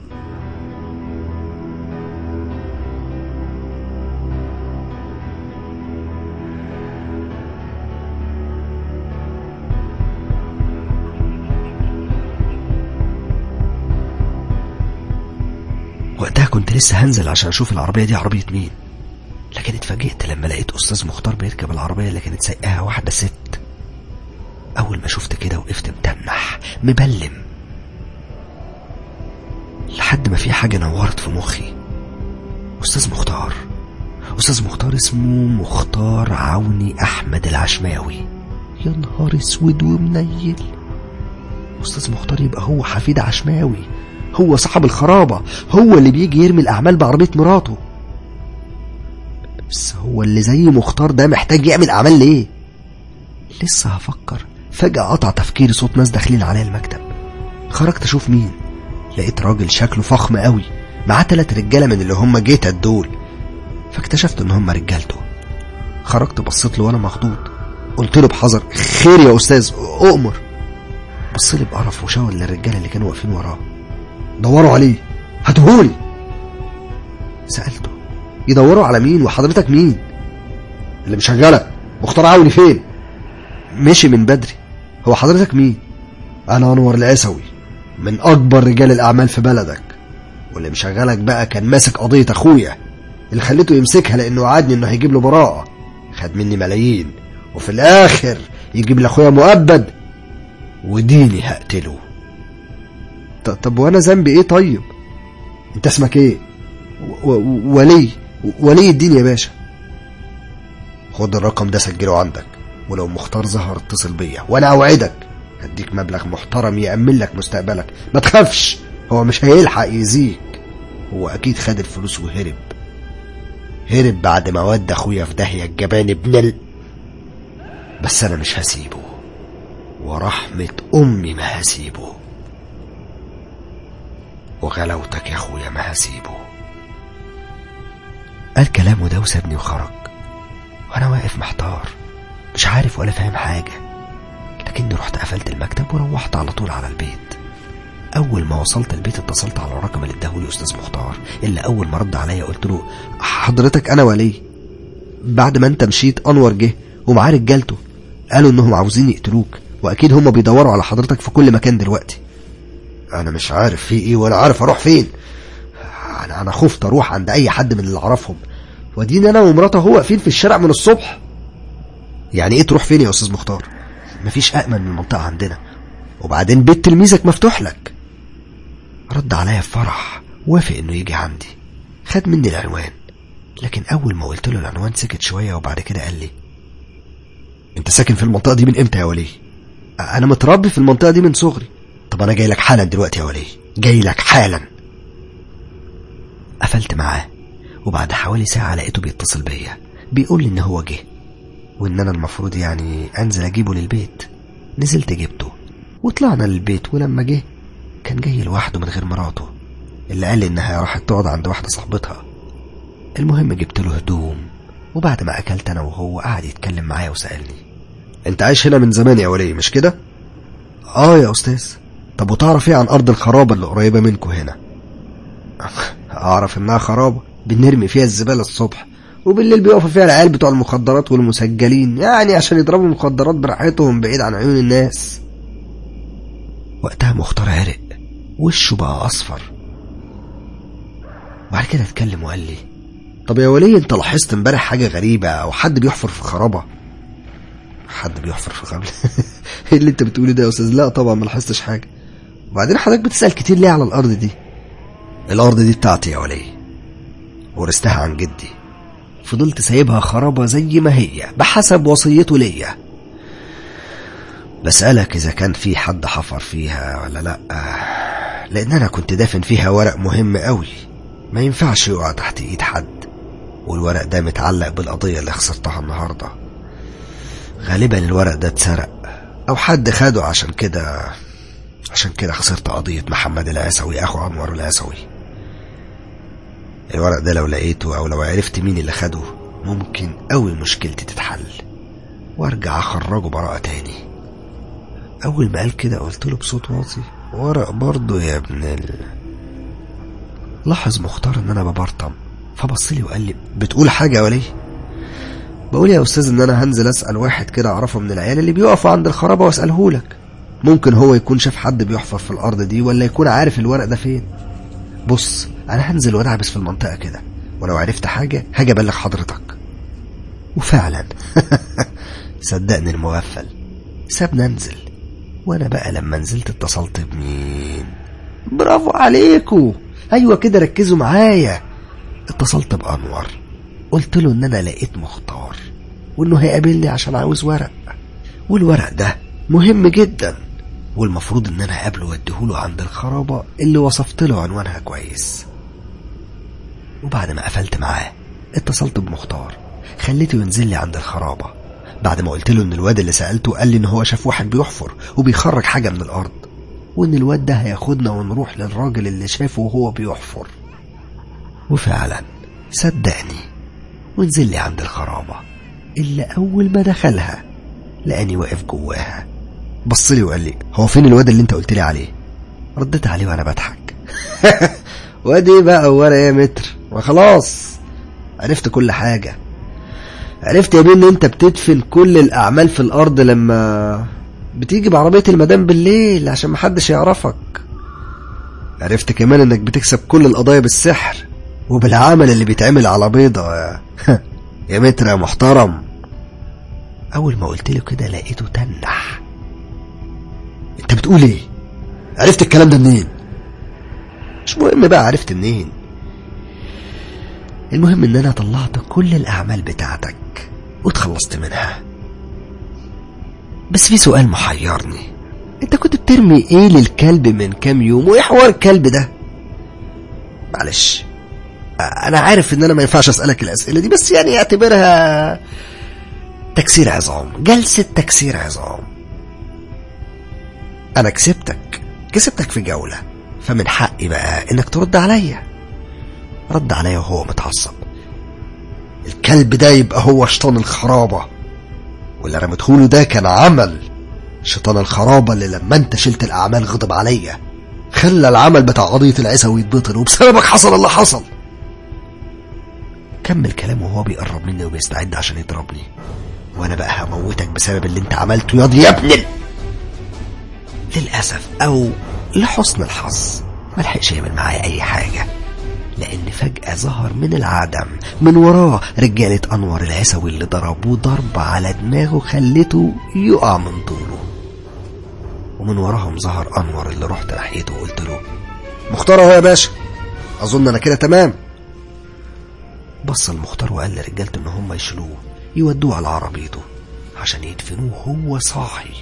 وقتها كنت لسه هنزل عشان اشوف العربية دي عربية مين لكن اتفاجئت لما لقيت استاذ مختار بيركب العربية اللي كانت سايقاها واحدة ست اول ما شفت كده وقفت متنح مبلم لحد ما في حاجة نورت في مخي استاذ مختار استاذ مختار اسمه مختار عوني احمد العشماوي يا نهار اسود ومنيل استاذ مختار يبقى هو حفيد عشماوي هو صاحب الخرابة هو اللي بيجي يرمي الأعمال بعربية مراته بس هو اللي زي مختار ده محتاج يعمل أعمال ليه لسه هفكر فجأة قطع تفكيري صوت ناس داخلين عليا المكتب خرجت أشوف مين لقيت راجل شكله فخم قوي معاه تلات رجالة من اللي هم جيتت دول فاكتشفت ان هم رجالته خرجت بصيت له وانا مخضوض قلت له بحذر خير يا استاذ اؤمر بص لي بقرف وشاور للرجاله اللي كانوا واقفين وراه دوروا عليه هاتهولي سالته يدوروا على مين وحضرتك مين اللي مشغلك مختار عوني فين مشي من بدري هو حضرتك مين انا انور العسوي من اكبر رجال الاعمال في بلدك واللي مشغلك بقى كان ماسك قضيه اخويا اللي خليته يمسكها لانه وعدني انه هيجيب له براءه خد مني ملايين وفي الاخر يجيب لاخويا مؤبد وديني هقتله ط- طب وانا ذنبي ايه طيب انت اسمك ايه و- و- ولي ولي الدين يا باشا خد الرقم ده سجله عندك ولو مختار ظهر اتصل بيا وانا اوعدك هديك مبلغ محترم يأمن لك مستقبلك ما تخافش هو مش هيلحق يأذيك هو اكيد خد الفلوس وهرب هرب بعد ما ود اخويا في داهيه الجبان ابن ال... بس انا مش هسيبه ورحمة امي ما هسيبه وغلاوتك يا اخويا ما هسيبه قال كلامه ده وسابني وخرج وانا واقف محتار مش عارف ولا فاهم حاجة لكني رحت قفلت المكتب وروحت على طول على البيت اول ما وصلت البيت اتصلت على الرقم اللي اداهولي استاذ مختار اللي اول ما رد عليا قلت له حضرتك انا ولي بعد ما انت مشيت انور جه ومعاه رجالته قالوا انهم عاوزين يقتلوك واكيد هم بيدوروا على حضرتك في كل مكان دلوقتي انا مش عارف في ايه ولا عارف اروح فين انا انا خفت اروح عند اي حد من اللي اعرفهم وديني انا ومراته هو واقفين في الشارع من الصبح يعني ايه تروح فين يا استاذ مختار مفيش امن من المنطقه عندنا وبعدين بيت تلميذك مفتوح لك رد عليا بفرح وافق انه يجي عندي خد مني العنوان لكن اول ما قلت له العنوان سكت شويه وبعد كده قال لي انت ساكن في المنطقه دي من امتى يا ولي انا متربي في المنطقه دي من صغري طب انا جاي لك حالا دلوقتي يا ولي جاي لك حالا قفلت معاه وبعد حوالي ساعه لقيته بيتصل بيا بيقول لي ان هو جه وان انا المفروض يعني انزل اجيبه للبيت نزلت جبته وطلعنا للبيت ولما جه كان جاي لوحده من غير مراته اللي قال لي انها راحت تقعد عند واحده صاحبتها المهم جبت له هدوم وبعد ما اكلت انا وهو قعد يتكلم معايا وسالني انت عايش هنا من زمان يا ولي مش كده اه يا استاذ طب وتعرف ايه عن ارض الخرابه اللي قريبه منكم هنا اعرف انها خرابه بنرمي فيها الزباله الصبح وبالليل بيقفوا فيها العيال بتوع المخدرات والمسجلين يعني عشان يضربوا المخدرات براحتهم بعيد عن عيون الناس وقتها مختار عرق وشه بقى اصفر بعد كده اتكلم وقال لي طب يا ولي انت لاحظت امبارح حاجه غريبه او حد بيحفر في خرابه حد بيحفر في خرابه ايه اللي انت بتقوله ده يا استاذ لا طبعا ما لاحظتش حاجه وبعدين حضرتك بتسال كتير ليه على الارض دي الارض دي بتاعتي يا ولي ورثتها عن جدي فضلت سايبها خرابة زي ما هي بحسب وصيته ليا بسألك إذا كان في حد حفر فيها ولا لأ لأن أنا كنت دافن فيها ورق مهم قوي ما ينفعش يقع تحت إيد حد والورق ده متعلق بالقضية اللي خسرتها النهاردة غالبا الورق ده اتسرق أو حد خده عشان كده عشان كده خسرت قضية محمد العسوي أخو أنور العسوي الورق ده لو لقيته أو لو عرفت مين اللي خده ممكن أوي مشكلتي تتحل وارجع أخرجه براءة تاني أول ما قال كده قلت له بصوت واطي ورق برضه يا ابن ال... لاحظ مختار إن أنا ببرطم فبص لي وقال لي بتقول حاجة يا ولي بقول يا أستاذ إن أنا هنزل أسأل واحد كده أعرفه من العيال اللي بيقفوا عند الخرابة وأسأله لك ممكن هو يكون شاف حد بيحفر في الأرض دي ولا يكون عارف الورق ده فين بص انا هنزل وادعبس في المنطقه كده ولو عرفت حاجه هاجي ابلغ حضرتك وفعلا صدقني المغفل سابني انزل وانا بقى لما نزلت اتصلت بمين برافو عليكو ايوه كده ركزوا معايا اتصلت بانور قلت له ان انا لقيت مختار وانه هيقابلني عشان عاوز ورق والورق ده مهم جدا والمفروض ان انا اقابله واديهوله عند الخرابة اللي وصفت له عنوانها كويس وبعد ما قفلت معاه اتصلت بمختار خليته ينزل لي عند الخرابة بعد ما قلت له ان الواد اللي سألته قال لي ان هو شاف واحد بيحفر وبيخرج حاجة من الارض وان الواد ده هياخدنا ونروح للراجل اللي شافه وهو بيحفر وفعلا صدقني ونزل لي عند الخرابة اللي أول ما دخلها لقاني واقف جواها بص لي وقال لي هو فين الواد اللي انت قلت لي عليه رديت عليه وانا بضحك واد ايه بقى ولا ايه يا متر ما خلاص عرفت كل حاجة عرفت يا بيه ان انت بتدفن كل الاعمال في الارض لما بتيجي بعربية المدام بالليل عشان محدش يعرفك عرفت كمان انك بتكسب كل القضايا بالسحر وبالعمل اللي بيتعمل على بيضة يا, يا متر يا محترم اول ما قلت له كده لقيته تنح انت بتقول ايه عرفت الكلام ده منين مش مهم بقى عرفت منين المهم ان انا طلعت كل الاعمال بتاعتك واتخلصت منها بس في سؤال محيرني انت كنت بترمي ايه للكلب من كام يوم وايه حوار الكلب ده معلش انا عارف ان انا ما ينفعش اسالك الاسئله دي بس يعني اعتبرها تكسير عظام جلسه تكسير عظام انا كسبتك كسبتك في جوله فمن حقي بقى انك ترد عليا رد عليا وهو متعصب الكلب ده يبقى هو شيطان الخرابه واللي رميتهوله ده كان عمل شيطان الخرابه اللي لما انت شلت الاعمال غضب عليا خلى العمل بتاع قضيه العيسوي يتبطل وبسببك حصل اللي حصل كمل كلامه وهو بيقرب مني وبيستعد عشان يضربني وانا بقى هموتك بسبب اللي انت عملته ياض يا ابن ال... للاسف او لحسن الحظ ملحقش يعمل معايا اي حاجه لان فجاه ظهر من العدم من وراه رجاله انور العسوي اللي ضربوه ضربه على دماغه خلته يقع من طوله ومن وراهم ظهر انور اللي رحت ناحيته وقلت له مختار اهو يا باشا اظن انا كده تمام بص المختار وقال لرجالته ان هم يشيلوه يودوه على عربيته عشان يدفنوه هو صاحي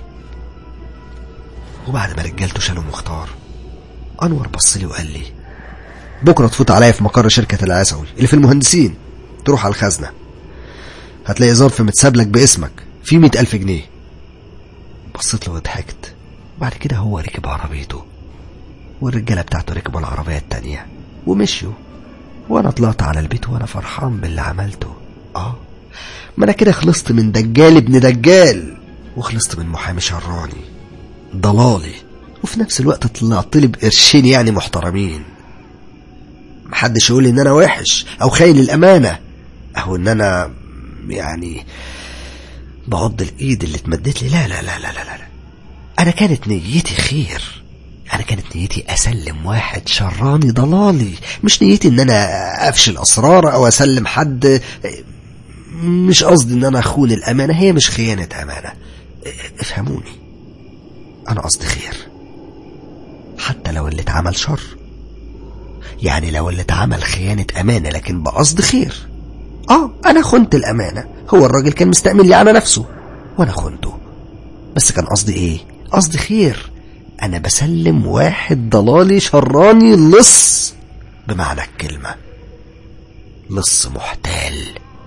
وبعد ما رجالته شالوا مختار انور بص لي وقال لي بكره تفوت عليا في مقر شركه العسوي اللي في المهندسين تروح على الخزنه هتلاقي ظرف متسابلك باسمك فيه مئة ألف جنيه بصيت له وضحكت بعد كده هو ركب عربيته والرجاله بتاعته ركبوا العربيه التانيه ومشيوا وانا طلعت على البيت وانا فرحان باللي عملته اه ما انا كده خلصت من دجال ابن دجال وخلصت من محامي شراني ضلالي وفي نفس الوقت طلعت لي بقرشين يعني محترمين محدش يقول لي ان انا وحش او خاين الامانه او ان انا يعني بعض الايد اللي اتمدت لي لا لا لا لا لا لا انا كانت نيتي خير انا كانت نيتي اسلم واحد شراني ضلالي مش نيتي ان انا افشل اسرار او اسلم حد مش قصدي ان انا اخون الامانه هي مش خيانه امانه افهموني انا قصدي خير حتى لو اللي اتعمل شر يعني لو اللي اتعمل خيانه امانه لكن بقصد خير اه انا خنت الامانه هو الراجل كان مستأمن لي على نفسه وانا خنته بس كان قصدي ايه قصدي خير انا بسلم واحد ضلالي شراني لص بمعنى الكلمة لص محتال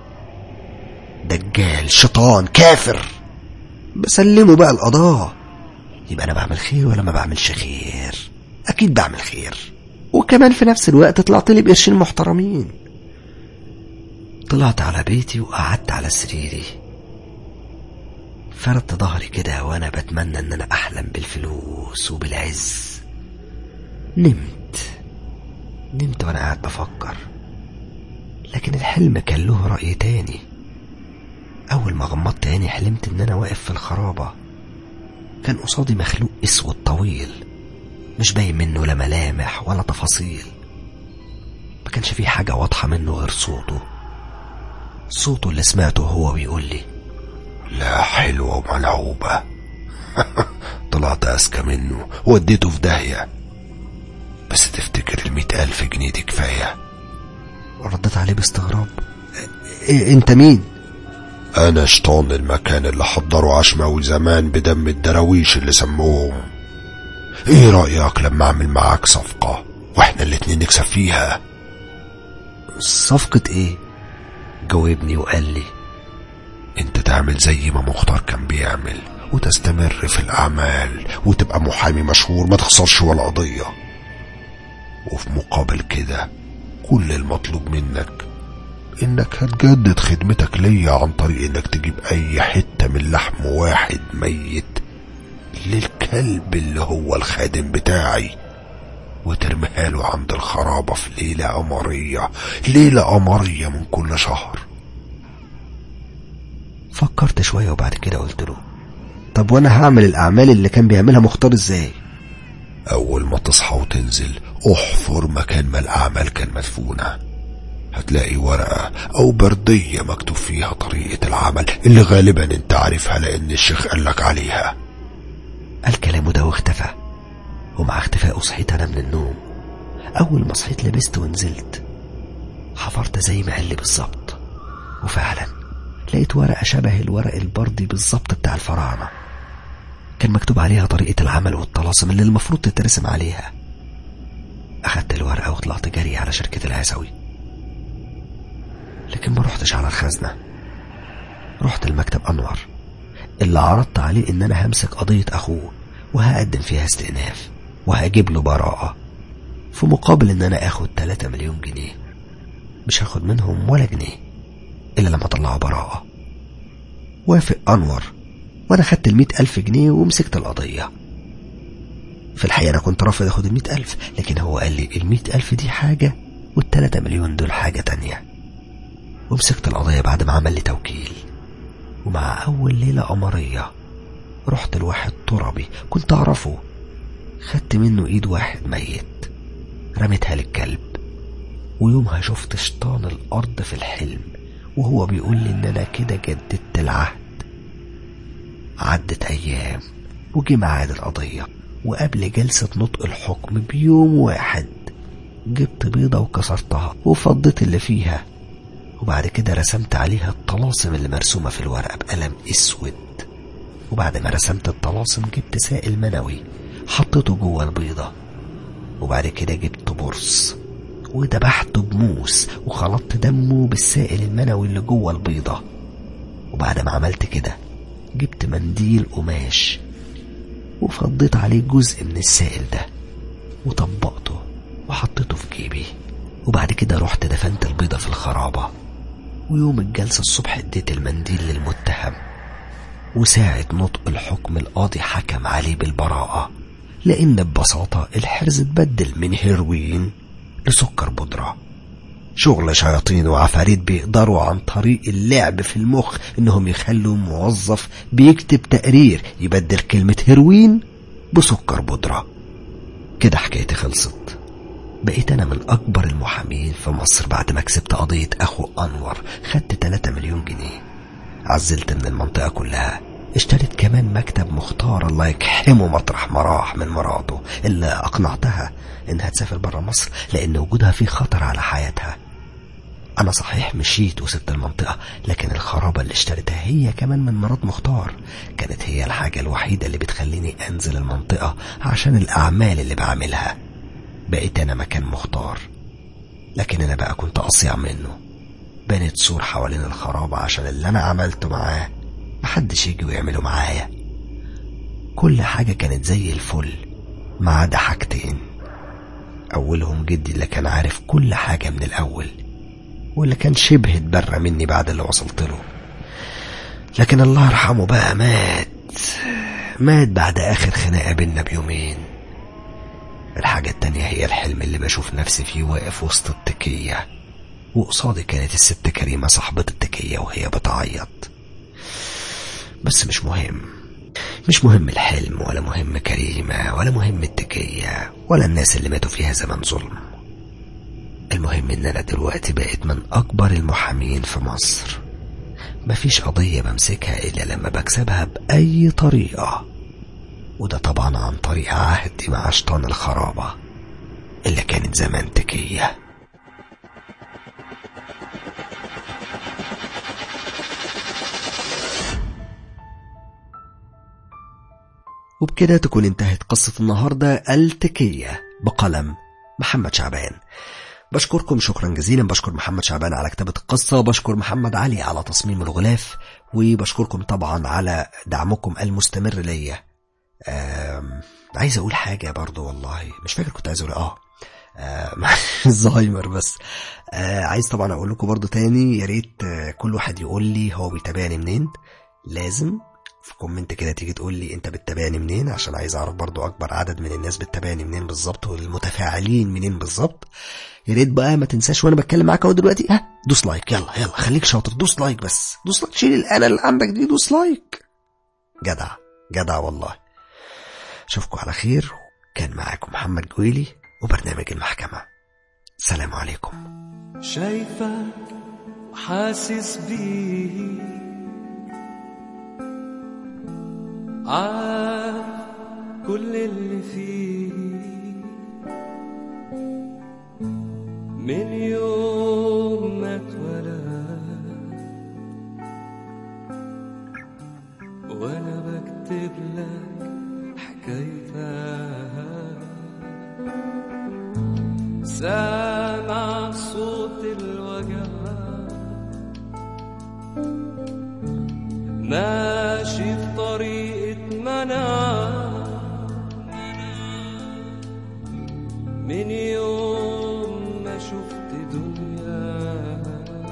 دجال شيطان كافر بسلمه بقى القضاء يبقى انا بعمل خير ولا ما بعملش خير اكيد بعمل خير وكمان في نفس الوقت طلعت لي بقرشين محترمين طلعت على بيتي وقعدت على سريري فردت ظهري كده وانا بتمنى ان انا احلم بالفلوس وبالعز نمت نمت وانا قاعد بفكر لكن الحلم كان له رأي تاني اول ما غمضت عيني حلمت ان انا واقف في الخرابة كان قصادي مخلوق اسود طويل مش باين منه لا ملامح ولا تفاصيل ما كانش فيه حاجة واضحة منه غير صوته صوته اللي سمعته هو بيقول لي لا حلوة وملعوبة طلعت أذكى منه وديته في داهية بس تفتكر المئة ألف جنيه دي كفاية رديت عليه باستغراب إيه انت مين أنا شيطان المكان اللي حضروا عشماوي زمان بدم الدراويش اللي سموهم ايه رأيك لما اعمل معاك صفقة واحنا الاتنين نكسب فيها صفقة ايه جاوبني وقال لي انت تعمل زي ما مختار كان بيعمل وتستمر في الاعمال وتبقى محامي مشهور ما تخسرش ولا قضية وفي مقابل كده كل المطلوب منك انك هتجدد خدمتك ليا عن طريق انك تجيب اي حتة من لحم واحد ميت للكلب اللي هو الخادم بتاعي وترميها له عند الخرابة في ليلة قمرية ليلة قمرية من كل شهر فكرت شوية وبعد كده قلت له طب وانا هعمل الاعمال اللي كان بيعملها مختار ازاي أول ما تصحى وتنزل احفر مكان ما الأعمال كان مدفونة هتلاقي ورقة أو بردية مكتوب فيها طريقة العمل اللي غالبا انت عارفها لأن الشيخ قالك عليها قال كلامه ده واختفى ومع اختفائه صحيت انا من النوم اول ما صحيت لبست ونزلت حفرت زي ما قال لي بالظبط وفعلا لقيت ورقة شبه الورق البردي بالظبط بتاع الفراعنة كان مكتوب عليها طريقة العمل والطلاسم اللي المفروض تترسم عليها أخدت الورقة وطلعت جري على شركة العسوي لكن ما رحتش على الخزنة رحت المكتب أنور اللي عرضت عليه إن أنا همسك قضية أخوه وهقدم فيها استئناف وهجيب له براءة في مقابل إن أنا آخد 3 مليون جنيه مش هاخد منهم ولا جنيه إلا لما طلعوا براءة وافق أنور وأنا خدت المئة ألف جنيه ومسكت القضية في الحقيقة أنا كنت رافض أخد المئة ألف لكن هو قال لي المئة ألف دي حاجة والتلاتة مليون دول حاجة تانية ومسكت القضية بعد ما عمل لي توكيل ومع أول ليلة قمرية رحت لواحد تربي كنت أعرفه خدت منه إيد واحد ميت رميتها للكلب ويومها شفت شيطان الأرض في الحلم وهو بيقول لي إن أنا كده جددت العهد عدت أيام وجي ميعاد القضية وقبل جلسة نطق الحكم بيوم واحد جبت بيضة وكسرتها وفضيت اللي فيها وبعد كده رسمت عليها الطلاسم اللي مرسومة في الورقة بقلم اسود وبعد ما رسمت الطلاسم جبت سائل منوي حطيته جوه البيضة وبعد كده جبت برص وذبحته بموس وخلطت دمه بالسائل المنوي اللي جوه البيضة وبعد ما عملت كده جبت منديل قماش وفضيت عليه جزء من السائل ده وطبقته وحطيته في جيبي وبعد كده رحت دفنت البيضة في الخرابة ويوم الجلسة الصبح اديت المنديل للمتهم وساعة نطق الحكم القاضي حكم عليه بالبراءة لأن ببساطة الحرز اتبدل من هيروين لسكر بودرة شغل شياطين وعفاريت بيقدروا عن طريق اللعب في المخ انهم يخلوا موظف بيكتب تقرير يبدل كلمة هيروين بسكر بودرة كده حكايتي خلصت بقيت انا من اكبر المحامين في مصر بعد ما كسبت قضية اخو انور خدت 3 مليون جنيه عزلت من المنطقة كلها اشتريت كمان مكتب مختار الله يكحمه مطرح ما راح من مراته اللي اقنعتها انها تسافر برا مصر لان وجودها فيه خطر على حياتها انا صحيح مشيت وسبت المنطقة لكن الخرابة اللي اشتريتها هي كمان من مرات مختار كانت هي الحاجة الوحيدة اللي بتخليني انزل المنطقة عشان الاعمال اللي بعملها بقيت انا مكان مختار لكن انا بقى كنت اصيع منه بنت سور حوالين الخرابة عشان اللي انا عملته معاه محدش يجي ويعمله معايا كل حاجة كانت زي الفل ما عدا حاجتين أولهم جدي اللي كان عارف كل حاجة من الأول واللي كان شبه اتبرى مني بعد اللي وصلت له لكن الله يرحمه بقى مات مات بعد آخر خناقة بينا بيومين الحاجة التانية هي الحلم اللي بشوف نفسي فيه واقف وسط التكية وقصادي كانت الست كريمة صاحبة التكية وهي بتعيط بس مش مهم مش مهم الحلم ولا مهم كريمة ولا مهم التكية ولا الناس اللي ماتوا فيها زمن ظلم المهم ان انا دلوقتي بقيت من اكبر المحامين في مصر مفيش قضية بمسكها الا لما بكسبها بأي طريقة وده طبعا عن طريق عهدي مع شيطان الخرابة اللي كانت زمان تكيه وبكده تكون انتهت قصة النهاردة التكية بقلم محمد شعبان بشكركم شكرا جزيلا بشكر محمد شعبان على كتابة القصة بشكر محمد علي على تصميم الغلاف وبشكركم طبعا على دعمكم المستمر ليا آم، عايز اقول حاجة برضو والله مش فاكر كنت عايز اقول اه آه، مع الزهايمر بس آه عايز طبعا اقول لكم برضو تاني يا ريت آه كل واحد يقول لي هو بيتابعني منين لازم في كومنت كده تيجي تقول لي انت بتتابعني منين عشان عايز اعرف برضو اكبر عدد من الناس بتتابعني منين بالظبط والمتفاعلين منين بالظبط يا ريت بقى ما تنساش وانا بتكلم معاك اهو دلوقتي ها دوس لايك يلا يلا خليك شاطر دوس لايك بس دوس لايك شيل الانا اللي عندك دي دوس لايك جدع جدع والله اشوفكم على خير كان معاكم محمد جويلي وبرنامج المحكمة سلام عليكم شايفك وحاسس بيه عارف كل اللي فيه من يوم ما اتولد وانا بكتب لك حكايتك سامع صوت الوجع ماشي في طريقة منع من يوم ما شفت دنيا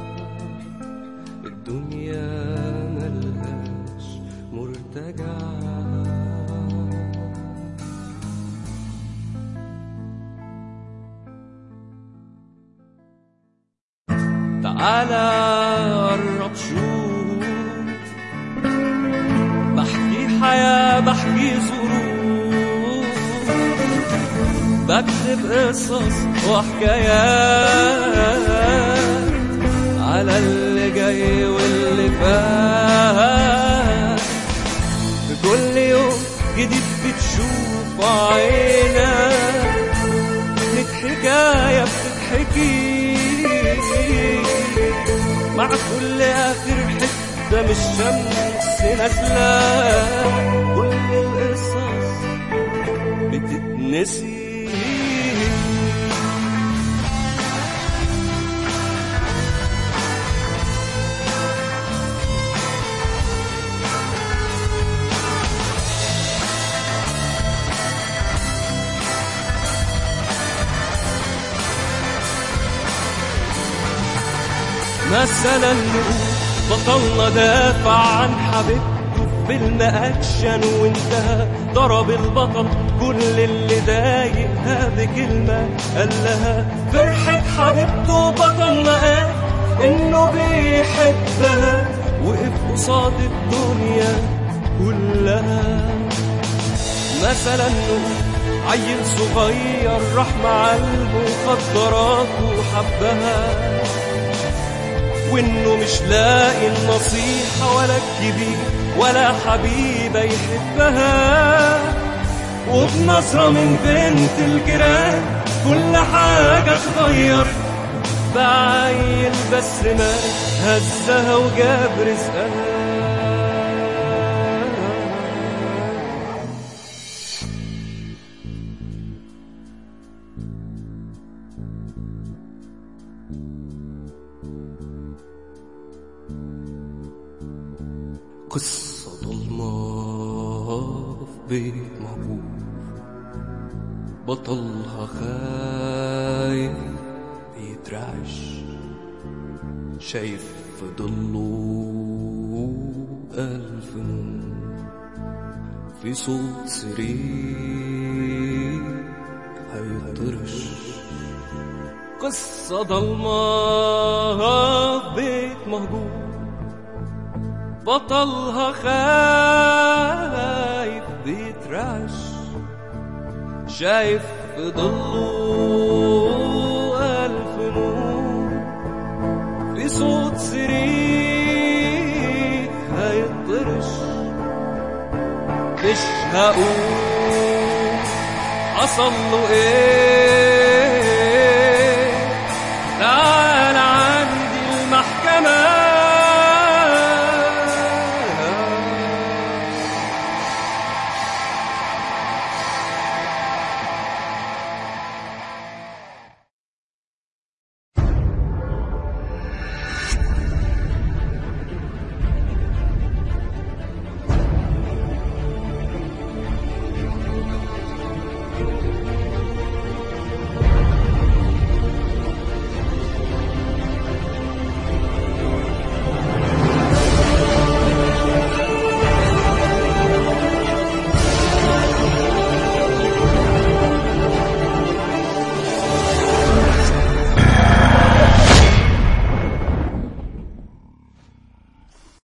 الدنيا ملهاش مرتجع تعالى قرب شوف بحكي حياة بحكي ظروف بكتب قصص وحكايات على اللي جاي واللي فات في كل يوم جديد بتشوف عينك لك حكاية بتتحكي مع كل آخر حتة من الشمس نازلة كل القصص بتتنسي مثلا نقول بطلنا دافع عن حبيبته في فيلم اكشن وانتهى ضرب البطل كل اللي ضايقها بكلمه قال لها فرحه حبيبته بطلنا قال انه بيحبها وقف قصاد الدنيا كلها مثلا نقول عيل صغير راح مع المخدرات وحبها وانه مش لاقي النصيحة ولا الكبير ولا حبيبة يحبها وبنظرة من بنت الجيران كل حاجة اتغير بعيل بس ما هزها وجاب رزقها قصة ضلمة في بيت مهجور بطلها خايف بيترعش شايف في ضله ألف نور في صوت سرير هيطرش قصة ضلمة في بيت مهجور بطلها خايف بيترعش شايف في ضله ألف نور في صوت سرير هيطرش مش هقول حصل له ايه